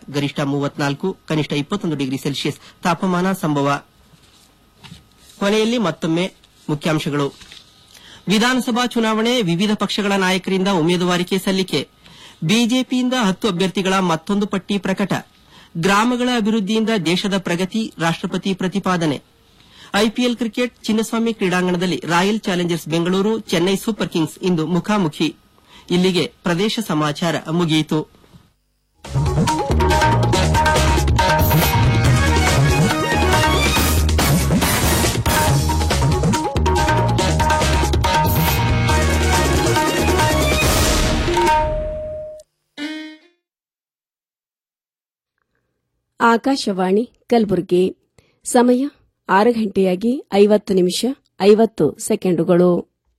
ಗರಿಷ್ಠ ಮೂವತ್ನಾಲ್ಕು ಕನಿಷ್ಠ ಇಪ್ಪತ್ತೊಂದು ಡಿಗ್ರಿ ಸೆಲ್ಸಿಯಸ್ ತಾಪಮಾನ ಸಂಭವ ಕೊನೆಯಲ್ಲಿ ಮತ್ತೊಮ್ಮೆ ಮುಖ್ಯಾಂಶಗಳು ವಿಧಾನಸಭಾ ಚುನಾವಣೆ ವಿವಿಧ ಪಕ್ಷಗಳ ನಾಯಕರಿಂದ ಉಮೇದುವಾರಿಕೆ ಸಲ್ಲಿಕೆ ಬಿಜೆಪಿಯಿಂದ ಹತ್ತು ಅಭ್ಯರ್ಥಿಗಳ ಮತ್ತೊಂದು ಪಟ್ಟಿ ಪ್ರಕಟ ಗ್ರಾಮಗಳ ಅಭಿವೃದ್ಧಿಯಿಂದ ದೇಶದ ಪ್ರಗತಿ ರಾಷ್ಟಪತಿ ಪ್ರತಿಪಾದನೆ ಐಪಿಎಲ್ ಕ್ರಿಕೆಟ್ ಚಿನ್ನಸ್ವಾಮಿ ಕ್ರೀಡಾಂಗಣದಲ್ಲಿ royal challengers Bengaluru Chennai super kings ಇಂದು ಮುಖಾಮುಖಿ ಇಲ್ಲಿಗೆ ಪ್ರದೇಶ ಸಮಾಚಾರ ಮುಗಿಯಿತು ಆಕಾಶವಾಣಿ ಕಲಬುರಗಿ ಸಮಯ ಆರು ಗಂಟೆಯಾಗಿ ಐವತ್ತು ನಿಮಿಷ ಐವತ್ತು ಸೆಕೆಂಡುಗಳು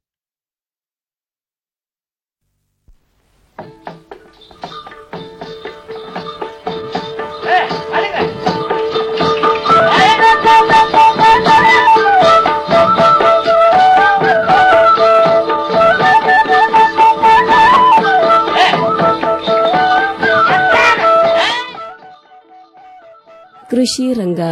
ಕೃಷಿ ರಂಗ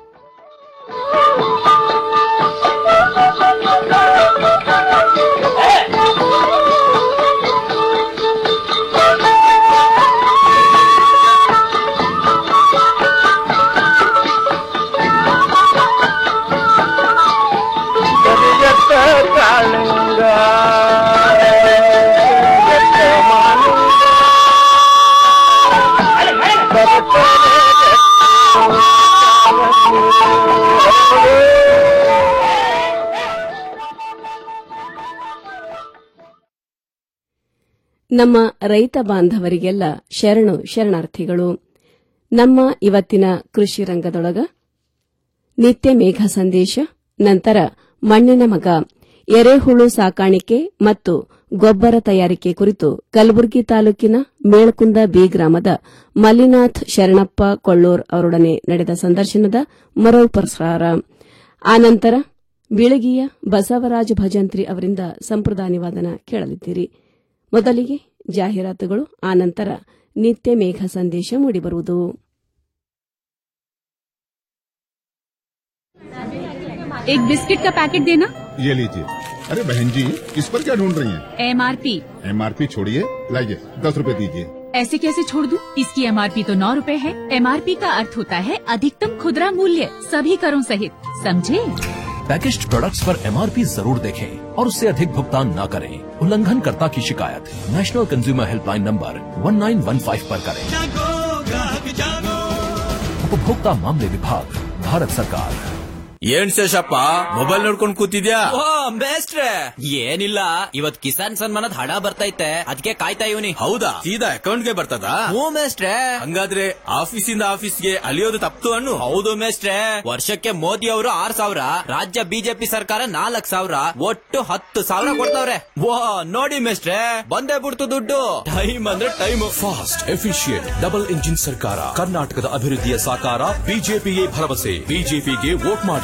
ಕರಿಯತ್ತ ಕಾಳಿಂಗ ಕರಿಯತ್ತ ಮಾಲಿಂಗ ನಮ್ಮ ರೈತ ಬಾಂಧವರಿಗೆಲ್ಲ ಶರಣು ಶರಣಾರ್ಥಿಗಳು ನಮ್ಮ ಇವತ್ತಿನ ಕೃಷಿ ರಂಗದೊಳಗ ನಿತ್ಯ ಮೇಘ ಸಂದೇಶ ನಂತರ ಮಣ್ಣಿನ ಮಗ ಎರೆಹುಳು ಸಾಕಾಣಿಕೆ ಮತ್ತು ಗೊಬ್ಬರ ತಯಾರಿಕೆ ಕುರಿತು ಕಲಬುರಗಿ ತಾಲೂಕಿನ ಮೇಳ್ಕುಂದ ಬಿ ಗ್ರಾಮದ ಮಲ್ಲಿನಾಥ್ ಶರಣಪ್ಪ ಕೊಳ್ಳೂರ್ ಅವರೊಡನೆ ನಡೆದ ಸಂದರ್ಶನದ ಮರುಪ್ರಸಾರ ಆನಂತರ ಬೀಳಗಿಯ ಬಸವರಾಜ ಭಜಂತ್ರಿ ಅವರಿಂದ ಸಂಪ್ರದಾಯ ನಿವಾದನ ಕೇಳಲಿದ್ದೀರಿ ಮೊದಲಿಗೆ ಜಾಹೀರಾತುಗಳು ಆನಂತರ ನಿತ್ಯ ಮೇಘ ಸಂದೇಶ ಮೂಡಿಬರುವುದು एक बिस्किट का पैकेट देना ये लीजिए अरे बहन जी इस पर क्या ढूंढ रही हैं? एमआरपी एमआरपी छोड़िए लाइए दस रुपए दीजिए ऐसे कैसे छोड़ दूं? इसकी एमआरपी तो नौ रूपए है एमआरपी का अर्थ होता है अधिकतम खुदरा मूल्य सभी करों सहित समझे पैकेज्ड प्रोडक्ट्स पर एमआरपी जरूर देखें और उससे अधिक भुगतान न करें उल्लंघनकर्ता की शिकायत नेशनल कंज्यूमर हेल्पलाइन नंबर 1915 पर करें उपभोक्ता मामले विभाग भारत सरकार ಏನ್ ಶೇಷಪ್ಪ ಮೊಬೈಲ್ ನೋಡ್ಕೊಂಡ್ ಕೂತಿದ್ಯಾ ಓ ಮೇಸ್ಟ್ರೆ ಏನಿಲ್ಲ ಇವತ್ ಕಿಸಾನ್ ಸನ್ಮಾನದ ಹಣ ಬರ್ತೈತೆ ಅದಕ್ಕೆ ಕಾಯ್ತಾ ಇವನಿ ಹೌದಾ ಸೀದಾ ಅಕೌಂಟ್ಗೆ ಬರ್ತದಾ ಹ್ಞೂ ಮೇಸ್ಟ್ರೆ ಹಂಗಾದ್ರೆ ಆಫೀಸಿಂದ ಆಫೀಸ್ಗೆ ಅಲಿಯೋದು ತಪ್ತು ಅನ್ನು ಹೌದು ಮೇಸ್ಟ್ರೆ ವರ್ಷಕ್ಕೆ ಮೋದಿ ಅವರು ಆರ್ ಸಾವಿರ ರಾಜ್ಯ ಬಿಜೆಪಿ ಸರ್ಕಾರ ನಾಲ್ಕ್ ಸಾವಿರ ಒಟ್ಟು ಹತ್ತು ಸಾವಿರ ಕೊಡ್ತಾವ್ರೆ ವಾ ನೋಡಿ ಮೇಸ್ಟ್ರೆ ಬಂದೇ ಬಿಡ್ತು ದುಡ್ಡು ಟೈಮ್ ಅಂದ್ರೆ time fast efficient double engine ಸರ್ಕಾರ ಕರ್ನಾಟಕದ ಅಭಿವೃದ್ಧಿಯ ಸಾಕಾರ ಬಿಜೆಪಿಗೆ ಭರವಸೆ ಬಿಜೆಪಿಗೆ ವೋಟ್ ಮಾಡಿ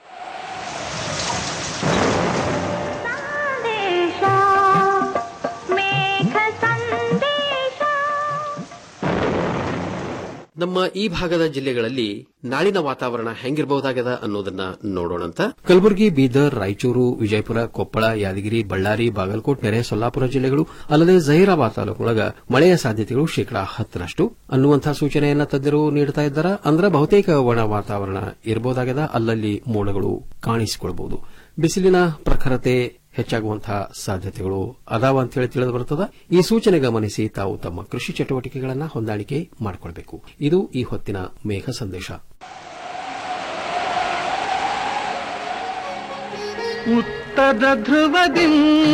ನಮ್ಮ ಈ ಭಾಗದ ಜಿಲ್ಲೆಗಳಲ್ಲಿ ನಾಳಿನ ವಾತಾವರಣ ಹೆಂಗಿರಬಹುದಾಗದ ಅನ್ನೋದನ್ನ ನೋಡೋಣಂತ ಕಲಬುರಗಿ ಬೀದರ್ ರಾಯಚೂರು ವಿಜಯಪುರ ಕೊಪ್ಪಳ ಯಾದಗಿರಿ ಬಳ್ಳಾರಿ ಬಾಗಲಕೋಟ್ ನೆರೆ ಸೊಲ್ಲಾಪುರ ಜಿಲ್ಲೆಗಳು ಅಲ್ಲದೆ ಜಹೀರಾಬಾದ್ ತಾಲೂಕೊಳಗ ಮಳೆಯ ಸಾಧ್ಯತೆಗಳು ಶೇಕಡಾ ಹತ್ತರಷ್ಟು ಅನ್ನುವಂತಹ ಸೂಚನೆಯನ್ನ ತಜ್ಞರು ನೀಡುತ್ತಾ ಇದ್ದಾರೆ ಅಂದ್ರೆ ಬಹುತೇಕ ಒಣ ವಾತಾವರಣ ಇರಬಹುದಾಗದ ಅಲ್ಲಲ್ಲಿ ಮೋಡಗಳು ಕಾಣಿಸಿಕೊಳ್ಳಬಹುದು ಬಿಸಿಲಿನ ಪ್ರಖರತೆ ಹೆಚ್ಚಾಗುವಂತಹ ಸಾಧ್ಯತೆಗಳು ಅದಾವ ಅಂತ ಹೇಳಿ ತಿಳಿದು ಬರುತ್ತದೆ ಈ ಸೂಚನೆ ಗಮನಿಸಿ ತಾವು ತಮ್ಮ ಕೃಷಿ ಚಟುವಟಿಕೆಗಳನ್ನು ಹೊಂದಾಣಿಕೆ ಮಾಡಿಕೊಳ್ಬೇಕು ಇದು ಈ ಹೊತ್ತಿನ ಮೇಘ ಸಂದೇಶ ಉತ್ತರ ಧ್ರುವದಿ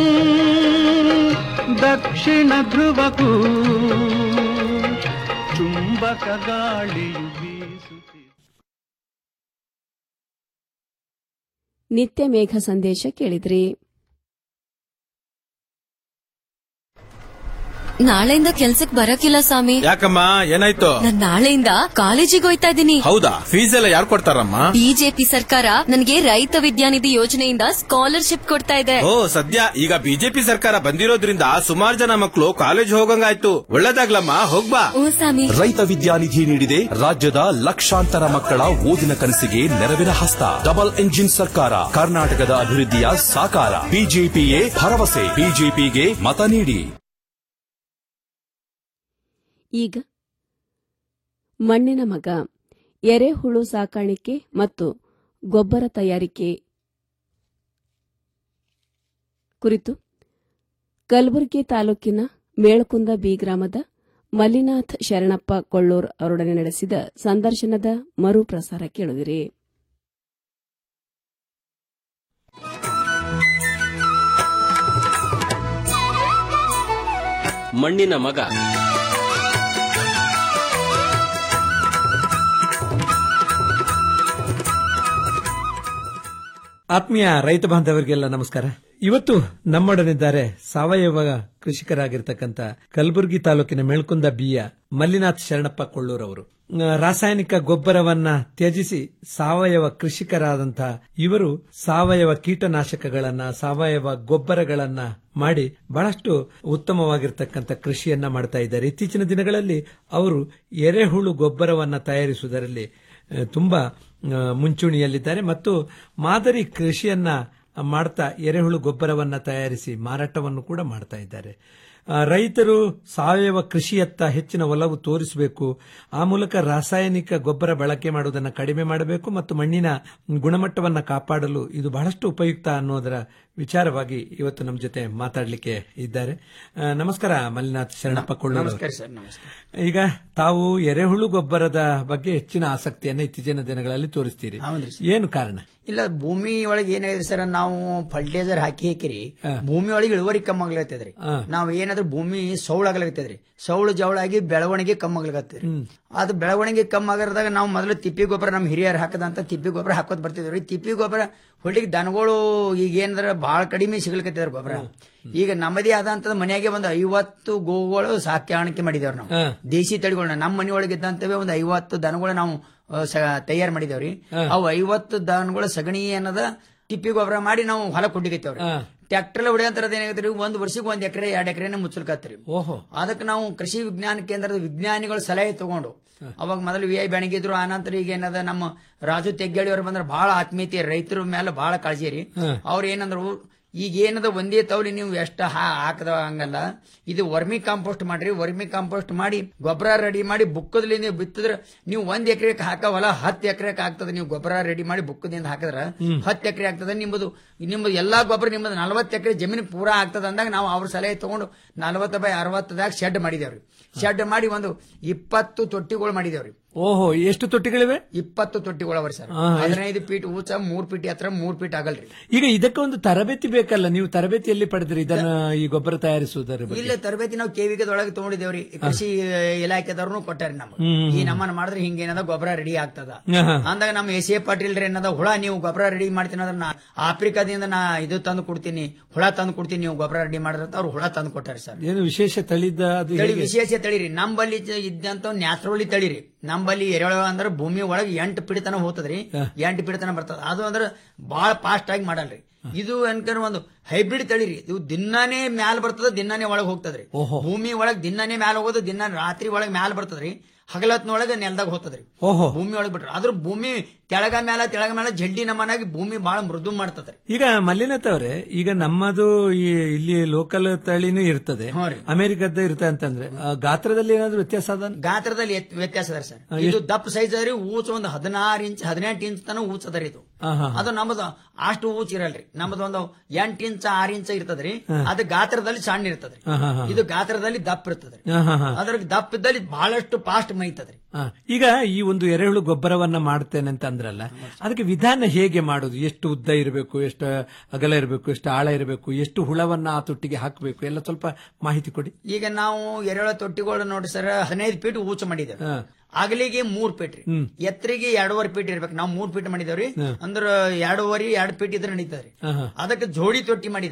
ದಕ್ಷಿಣ ಧ್ರುವಕ್ಕೂ ಚುಂಬಕ ಗಾಳಿಯು ಬೀಸುತ್ತಿದೆ ನಿತ್ಯ ಮೇಘ ಸಂದೇಶ ಕೇಳಿದ್ರಿ ನಾಳೆಯಿಂದ ಕೆಲ್ಸಕ್ ಬರಕಿಲ್ಲ ಸ್ವಾಮಿ ಯಾಕಮ್ಮ ಏನಾಯ್ತು ನಾನ್ ನಾಳೆಯಿಂದ ಕಾಲೇಜಿಗೆ ಹೋಯ್ತಾ ಇದ್ದೀನಿ ಹೌದಾ ಫೀಸ್ ಎಲ್ಲ ಯಾರು ಕೊಡ್ತಾರಮ್ಮ ಬಿಜೆಪಿ ಸರ್ಕಾರ ನನಗೆ ರೈತ ವಿದ್ಯಾನಿಧಿ ಯೋಜನೆಯಿಂದ ಸ್ಕಾಲರ್ಶಿಪ್ ಕೊಡ್ತಾ ಇದೆ ಓ ಸದ್ಯ ಈಗ ಬಿಜೆಪಿ ಸರ್ಕಾರ ಬಂದಿರೋದ್ರಿಂದ ಸುಮಾರು ಜನ ಮಕ್ಕಳು ಕಾಲೇಜ್ ಹೋಗಂಗಾಯ್ತು ಒಳ್ಳೇದಾಗ್ಲಮ್ಮ ಹೋಗ್ಬಾ ಓ ಸ್ವಾಮಿ ರೈತ ವಿದ್ಯಾನಿಧಿ ನೀಡಿದೆ ರಾಜ್ಯದ ಲಕ್ಷಾಂತರ ಮಕ್ಕಳ ಓದಿನ ಕನಸಿಗೆ ನೆರವಿನ ಹಸ್ತ ಡಬಲ್ ಎಂಜಿನ್ ಸರ್ಕಾರ ಕರ್ನಾಟಕದ ಅಭಿವೃದ್ಧಿಯ ಸಾಕಾರ ಬಿಜೆಪಿಯೇ ಭರವಸೆ ಬಿಜೆಪಿಗೆ ಮತ ನೀಡಿ ಈಗ ಮಣ್ಣಿನ ಮಗ ಎರೆಹುಳು ಸಾಕಾಣಿಕೆ ಮತ್ತು ಗೊಬ್ಬರ ತಯಾರಿಕೆ ಕುರಿತು ಕಲಬುರಗಿ ತಾಲೂಕಿನ ಮೇಳಕುಂದ ಬಿ ಗ್ರಾಮದ ಮಲ್ಲಿನಾಥ್ ಶರಣಪ್ಪ ಕೊಳ್ಳೂರ್ ಅವರೊಡನೆ ನಡೆಸಿದ ಸಂದರ್ಶನದ ಮರುಪ್ರಸಾರ ಕೇಳುವಿರಿ ಮಣ್ಣಿನ ಮಗ ಆತ್ಮೀಯ ರೈತ ಬಾಂಧವರಿಗೆಲ್ಲ ನಮಸ್ಕಾರ ಇವತ್ತು ನಮ್ಮೊಡನಿದ್ದಾರೆ ಸಾವಯವ ಕೃಷಿಕರಾಗಿರ್ತಕ್ಕಂಥ ಕಲಬುರಗಿ ತಾಲೂಕಿನ ಮೆಳ್ಕುಂದ ಬಿಯ ಮಲ್ಲಿನಾಥ್ ಶರಣಪ್ಪ ಕೊಳ್ಳೂರ್ ಅವರು ಆ, ರಾಸಾಯನಿಕ ಗೊಬ್ಬರವನ್ನ ತ್ಯಜಿಸಿ ಸಾವಯವ ಕೃಷಿಕರಾದಂತಹ ಇವರು ಸಾವಯವ ಕೀಟನಾಶಕಗಳನ್ನ ಸಾವಯವ ಗೊಬ್ಬರಗಳನ್ನ ಮಾಡಿ ಬಹಳಷ್ಟು ಉತ್ತಮವಾಗಿರ್ತಕ್ಕಂಥ ಕೃಷಿಯನ್ನ ಮಾಡ್ತಾ ಇದ್ದಾರೆ ಇತ್ತೀಚಿನ ದಿನಗಳಲ್ಲಿ ಅವರು ಎರೆಹುಳು ಗೊಬ್ಬರವನ್ನ ತಯಾರಿಸುವುದರಲ್ಲಿ ಆ, ತುಂಬಾ ಆ, ಮುಂಚೂಣಿಯಲ್ಲಿದ್ದಾರೆ ಮತ್ತು ಮಾದರಿ ಕೃಷಿಯನ್ನ ಮಾಡ್ತಾ ಎರೆಹುಳು ಗೊಬ್ಬರವನ್ನ ತಯಾರಿಸಿ ಮಾರಾಟವನ್ನು ಕೂಡ ಮಾಡ್ತಾ ಇದ್ದಾರೆ ಆ, ರೈತರು ಸಾವಯವ ಕೃಷಿಯತ್ತ ಹೆಚ್ಚಿನ ಒಲವು ತೋರಿಸಬೇಕು ಆ ಮೂಲಕ ರಾಸಾಯನಿಕ ಗೊಬ್ಬರ ಬಳಕೆ ಮಾಡುವುದನ್ನು ಕಡಿಮೆ ಮಾಡಬೇಕು ಮತ್ತು ಮಣ್ಣಿನ ಗುಣಮಟ್ಟವನ್ನು ಕಾಪಾಡಲು ಇದು ಬಹಳಷ್ಟು ಉಪಯುಕ್ತ ಅನ್ನೋದರ ವಿಚಾರವಾಗಿ ಇವತ್ತು ನಮ್ಮ ಜೊತೆ ಮಾತಾಡಲಿಕ್ಕೆ ಇದ್ದಾರೆ ಆ, ನಮಸ್ಕಾರ ಮಲ್ಲಿನಾಥ್ ಶರಣಪ್ಪ ಕೊಳ್ಳೂರು ನಮಸ್ಕಾರ ಸರ್ ನಮಸ್ಕಾರ ಈಗ ತಾವು ಎರೆಹುಳು ಗೊಬ್ಬರದ ಬಗ್ಗೆ ಹೆಚ್ಚಿನ ಆಸಕ್ತಿಯನ್ನು ಇತ್ತೀಚಿನ ದಿನಗಳಲ್ಲಿ ತೋರಿಸ್ತೀರಿ ಏನು ಕಾರಣ ಇಲ್ಲ ಭೂಮಿ ಒಳಗೆ ಏನಾಗಿದೆ ಸರ್ ನಾವು ಫರ್ಟಿಲೈಸರ್ ಹಾಕಿ ಹಾಕಿರಿ ಭೂಮಿ ಒಳಗೆ ಇಳುವರಿ ಕಮ್ಮಿ ಆಗ್ಲತ್ತದ್ರಿ ನಾವ್ ಏನಾದ್ರೂ ಭೂಮಿ ಸೌಳಾಗ್ಲತ್ತದ್ರಿ ಸೌಳು ಜವಳಾಗಿ ಬೆಳವಣಿಗೆ ಕಮ್ಮಿ ಆಗ್ಲತ್ತದ್ರಿ ಅದು ಬೆಳವಣಿಗೆ ಕಮ್ಮಿ ಆಗರದಾಗ ನಾವು ಮೊದಲು ತಿಪ್ಪಿ ಗೊಬ್ಬರ ನಮ್ಮ ಹಿರಿಯರು ಹಾಕದಂತ ತಿಪ್ಪಿ ಗೊಬ್ಬರ ಹಾಕೋದ್ ಬರ್ತಿದ್ವಿ ತಿಪ್ಪಿ ಗೊಬ್ಬರ ಹೊಳ್ಳಿಗೆ ದನಗಳು ಈಗ ಏನಂದ್ರ ಬಹಳ ಕಡಿಮೆ ಸಿಗ್ಲಿಕತ್ತಿದಾರ ಗೊಬ್ಬರ ಈಗ ನಮ್ಮದೇ ಆದಂತದ ಮನೆಯಾಗೆ ಒಂದು ಐವತ್ತು ಗೋಗಳು ಸಾಕಾಣಿಕೆ ಮಾಡಿದೇವ್ರಿ ನಾವು ದೇಸಿ ತಳಿಗಳನ್ನ ನಮ್ಮ ಮನೆ ಒಳಗೆ ಇದ್ದಂತವೇ ಒಂದು ಐವತ್ತು ದನಗಳು ನಾವು ತಯಾರು ಮಾಡಿದೇವ್ರಿ ಅವು ಐವತ್ತು ದನಗಳ ಸಗಣಿ ಅನ್ನದ ತಿಪ್ಪಿ ಗೊಬ್ಬರ ಮಾಡಿ ನಾವು ಹೊಲ ಕೊಟ್ಟಿಗೈತೇವ್ರಿ ಟ್ರ್ಯಾಕ್ಟರ್ ಹೊಡೆಯಂತರದ ಏನಾಗತ್ರಿ ಒಂದ್ ವರ್ಷಕ್ಕೆ ಒಂದ್ ಎಕರೆ ಎರಡ್ ಎಕರೆನೆ ಮುಚ್ಚಲ್ಕತ್ರಿ ಓಹೋ ಅದಕ್ಕೆ ನಾವು ಕೃಷಿ ವಿಜ್ಞಾನ ಕೇಂದ್ರದ ವಿಜ್ಞಾನಿಗಳ ಸಲಹೆ ತಗೊಂಡು ಅವಾಗ ಮೊದಲು ವಿ ಐ ಬೆಣಗಿದ್ರು ಆನಂತರ ಈಗ ಏನದ ನಮ್ಮ ರಾಜು ತೆಗ್ಗಾಳಿ ಅವ್ರು ಬಂದ್ರೆ ಬಹಳ ಆತ್ಮೀಯತೆ ರೈತರ ಮೇಲೆ ಬಹಳ ಕಾಳಜಿ ರೀ ಅವ್ರ ಏನಂದ್ರು ಈಗ ಏನದ ಒಂದೇ ತವಲಿ ನೀವು ಎಷ್ಟ ಹಾಕದ ಹಂಗಲ್ಲ ಇದು ವರ್ಮಿ ಕಾಂಪೋಸ್ಟ್ ಮಾಡ್ರಿ ವರ್ಮಿ ಕಾಂಪೋಸ್ಟ್ ಮಾಡಿ ಗೊಬ್ಬರ ರೆಡಿ ಮಾಡಿ ಬುಕ್ಕದಲ್ಲಿ ನೀವು ಬಿತ್ತಿದ್ರೆ ನೀವು ಒಂದ್ ಎಕರೆಗೆ ಹಾಕ ಹೊಲ ಹತ್ತು ಎಕರೆಗೆ ಆಗ್ತದೆ ನೀವು ಗೊಬ್ಬರ ರೆಡಿ ಮಾಡಿ ಬುಕ್ಕದಿಂದ ಹಾಕಿದ್ರ ಹತ್ತು ಎಕರೆ ಆಗ್ತದೆ ನಿಮ್ಮದು ನಿಮ್ಮದು ಎಲ್ಲಾ ಗೊಬ್ಬರ ನಿಮ್ಮದು ನಲವತ್ತು ಎಕರೆ ಜಮೀನು ಪೂರಾ ಆಗ್ತದೆ ಅಂದಾಗ ನಾವು ಅವ್ರ ಸಲಹೆ ತಗೊಂಡು ನಲವತ್ತು ಬೈ ಅರವತ್ತದಾಗ ಶೆಡ್ ಮಾಡಿದೇವ್ರಿ ಶೆಡ್ ಮಾಡಿ ಒಂದು ಇಪ್ಪತ್ತು ತೊಟ್ಟಿಗಳು ಮಾಡಿದೇವ್ರಿ ಓಹೋ ಎಷ್ಟು ತೊಟ್ಟಿಗಳಿವೆ ಇಪ್ಪತ್ತು ತೊಟ್ಟಿಗಳವರಿ ಸರ್ ಹಾ, ಹದಿನೈದು ಫೀಟ್ ಊಚ ಮೂರ್ ಫೀಟ್ ಹತ್ರ ಮೂರ್ ಫೀಟ್ ಆಗಲ್ರಿ ಈಗ ಇದಕ್ಕೆ ಒಂದು ತರಬೇತಿ ಬೇಕಲ್ಲ ನೀವು ತರಬೇತಿಯಲ್ಲಿ ಪಡೆದ್ರಿ ಇದನ್ನ ಈ ಗೊಬ್ಬರ ತಯಾರಿಸುವುದರ ಬಗ್ಗೆ ಇಲ್ಲ ತರಬೇತಿ ನಾವು ಕೆವಿಗದೊಳಗೆ ತಗೊಂಡಿದ್ದೇವ್ರಿ ಕೃಷಿ ಇಲಾಖೆದವ್ರನು ಕೊಟ್ಟಾರಿ ನಮ್ಮ ಹ್ಮ್. ಈ ನಮ್ಮನ್ನ ಮಾಡಿದ್ರೆ ಹಿಂಗೇನದ ಗೊಬ್ಬರ ರೆಡಿ ಆಗ್ತದ ಆಹಾ. ಅಂದಾಗ ನಮ್ಮ ಎಸ್ ಎ ಪಾಟೀಲ್ ಏನದ ಹುಳ ನೀವು ಗೊಬ್ಬರ ರೆಡಿ ಮಾಡ್ತೀನಿ ಅಂದ್ರೆ ನಾ ಆಫ್ರಿಕಾದಿಂದ ನಾ ಇದು ತಂದು ಕೊಡ್ತೀನಿ ಹುಳ ತಂದು ಕೊಡ್ತೀನಿ ನೀವು ಗೊಬ್ಬರ ರೆಡಿ ಮಾಡಿದ್ರೆ ಅಂತ ಅವ್ರು ಹುಳ ತಂದು ಕೊಟ್ಟಾರಿ ಸರ್ ಏನು ವಿಶೇಷ ತಳಿದ ಅದು ತಳಿ ಹೇಗೆ? ವಿಶೇಷ ತಳಿರಿ ನಂಬಲ್ಲಿ ಇದ್ದಂತ ನ್ಯಾಚುರಲಿ ತಳಿರಿ ನಂಬಲ್ಲಿ ಎರೆಹುಳ ಅಂದ್ರೆ ಭೂಮಿ ಒಳಗೆ ಎಂಟು ಪಿಡಿತನ ಹೋತದ್ರಿ ಎಂಟು ಪಿಡಿತನ ಬರ್ತದ ಅದು ಅಂದ್ರೆ ಬಹಳ ಫಾಸ್ಟ್ ಆಗಿ ಮಾಡಲ್ರಿ ಇದು ಅನ್ಕರ್ ಒಂದು ಹೈಬ್ರಿಡ್ ತಳಿರಿ ಇದು ದಿನಾನೇ ಮ್ಯಾಲ ಬರ್ತದ ದಿನಾನೇ ಒಳಗೆ ಹೋಗ್ತದ್ರಿ ಭೂಮಿ ಒಳಗ್ ದಿನಾನೇ ಮ್ಯಾಲ ಹೋಗೋದು ದಿನ ರಾತ್ರಿ ಒಳಗ್ ಮ್ಯಾಲ ಬರ್ತದ್ರಿ ಹಗಲತ್ನೊಳಗೆ ನೆಲದಾಗ ಹೋಗ್ತದ್ರಿ ಓಹೋ ಭೂಮಿ ಒಳಗ್ ಬಿಟ್ರ ಅದ್ರ ಭೂಮಿ ತೆಳಗ ಮ್ಯಾಲ ತೆಳಗ ಮ್ಯಾಲ ಜಡ್ಡಿ ನಮನಾಗಿ ಭೂಮಿ ಬಹಳ ಮೃದು ಮಾಡ್ತದ್ರಿ ಈಗ ಮಲ್ಲಿನಾಥ್ ಅವರೇ ಈಗ ನಮ್ಮದು ಈ ಇಲ್ಲಿ ಲೋಕಲ್ ತಳಿನೂ ಇರ್ತದೆ ಅಮೆರಿಕದ ಇರ್ತದೆ ಅಂತಂದ್ರೆ ಆ, ಗಾತ್ರದಲ್ಲಿ ಏನಾದ್ರು ವ್ಯತ್ಯಾಸ ಅದ ಗಾತ್ರದಲ್ಲಿ ಎತ್- ವ್ಯತ್ಯಾಸ ಅದ ಸರ್ ಆ, ಇದು ಎಷ್ಟ್- ದಪ್ಪ ಸೈಜ್ ಅದ್ರಿ ಊಚ ಒಂದು ಹದಿನಾರು ಇಂಚ್ ಹದಿನೆಂಟು ಇಂಚ್ ತನ ಊಚ ಅದರಿ ಇದು ಆಹಾ. ಅದು ನಮ್ಮದು ಅಷ್ಟು ಊಚ ಇರಲ್ರಿ ನಮ್ಮದು ಒಂದು ಎಂಟು ಇಂಚ್ ಆರು ಇಂಚ್ ಇರ್ತದ್ರಿ ಹಾ. ಅದು ಗಾತ್ರದಲ್ಲಿ ಸಣ್ಣ ಇರ್ತದ್ರಿ ಆಹಾ, ಹಾ. ಇದು ಗಾತ್ರದಲ್ಲಿ ದಪ್ಪ ಇರ್ತದ್ರಿ ಆಹಾ, ಹಾ. ಅದ್ರ ದಪ್ಪ ಇದ್ದಲ್ಲಿ ಬಹಳಷ್ಟು ಫಾಸ್ಟ್ ಮೈತದ್ರಿ ಆ, ಈಗ ಈ ಒಂದು ಎರೆಹುಳು ಗೊಬ್ಬರವನ್ನ ಮಾಡ್ತೇನೆ ಅಂತ ಅಂದ್ರಲ್ಲ ಅದಕ್ಕೆ ವಿಧಾನ ಹೇಗೆ ಮಾಡುದು ಎಷ್ಟು ಉದ್ದ ಇರಬೇಕು ಎಷ್ಟು ಅಗಲ ಇರಬೇಕು ಎಷ್ಟು ಆಳ ಇರಬೇಕು ಎಷ್ಟು ಹುಳವನ್ನ ಆ ತೊಟ್ಟಿಗೆ ಹಾಕಬೇಕು ಎಲ್ಲ ಸ್ವಲ್ಪ ಮಾಹಿತಿ ಕೊಡಿ ಈಗ ನಾವು ಎರೆಹುಳ ತೊಟ್ಟಿಗಳು ನೋಡಿ ಸರ್ ಹದಿನೈದು ಫೀಟ್ ಊಚ ಮಾಡಿದ್ದೇವೆ ಹಾ. ಅಗಲಿಗೆ ಮೂರ್ ಫೀಟ್ ರೀ ಹ್ಮ್. ಎತ್ತರಿಗೆ ಎರಡೂವರೆ ಫೀಟ್ ಇರ್ಬೇಕು ನಾವು ಮೂರ್ ಫೀಟ್ ಮಾಡಿದೇವ್ರಿ ಹಾ. ಅಂದ್ರ ಎರಡೂವರೆ ಎರಡ್ ಫೀಟ್ ಇದ್ರೆ ನಡೀತದ್ರಿ ಆಹಾ. ಅದಕ್ಕೆ ಜೋಡಿ ತೊಟ್ಟಿ ಮಾಡಿದೇವ್ರಿ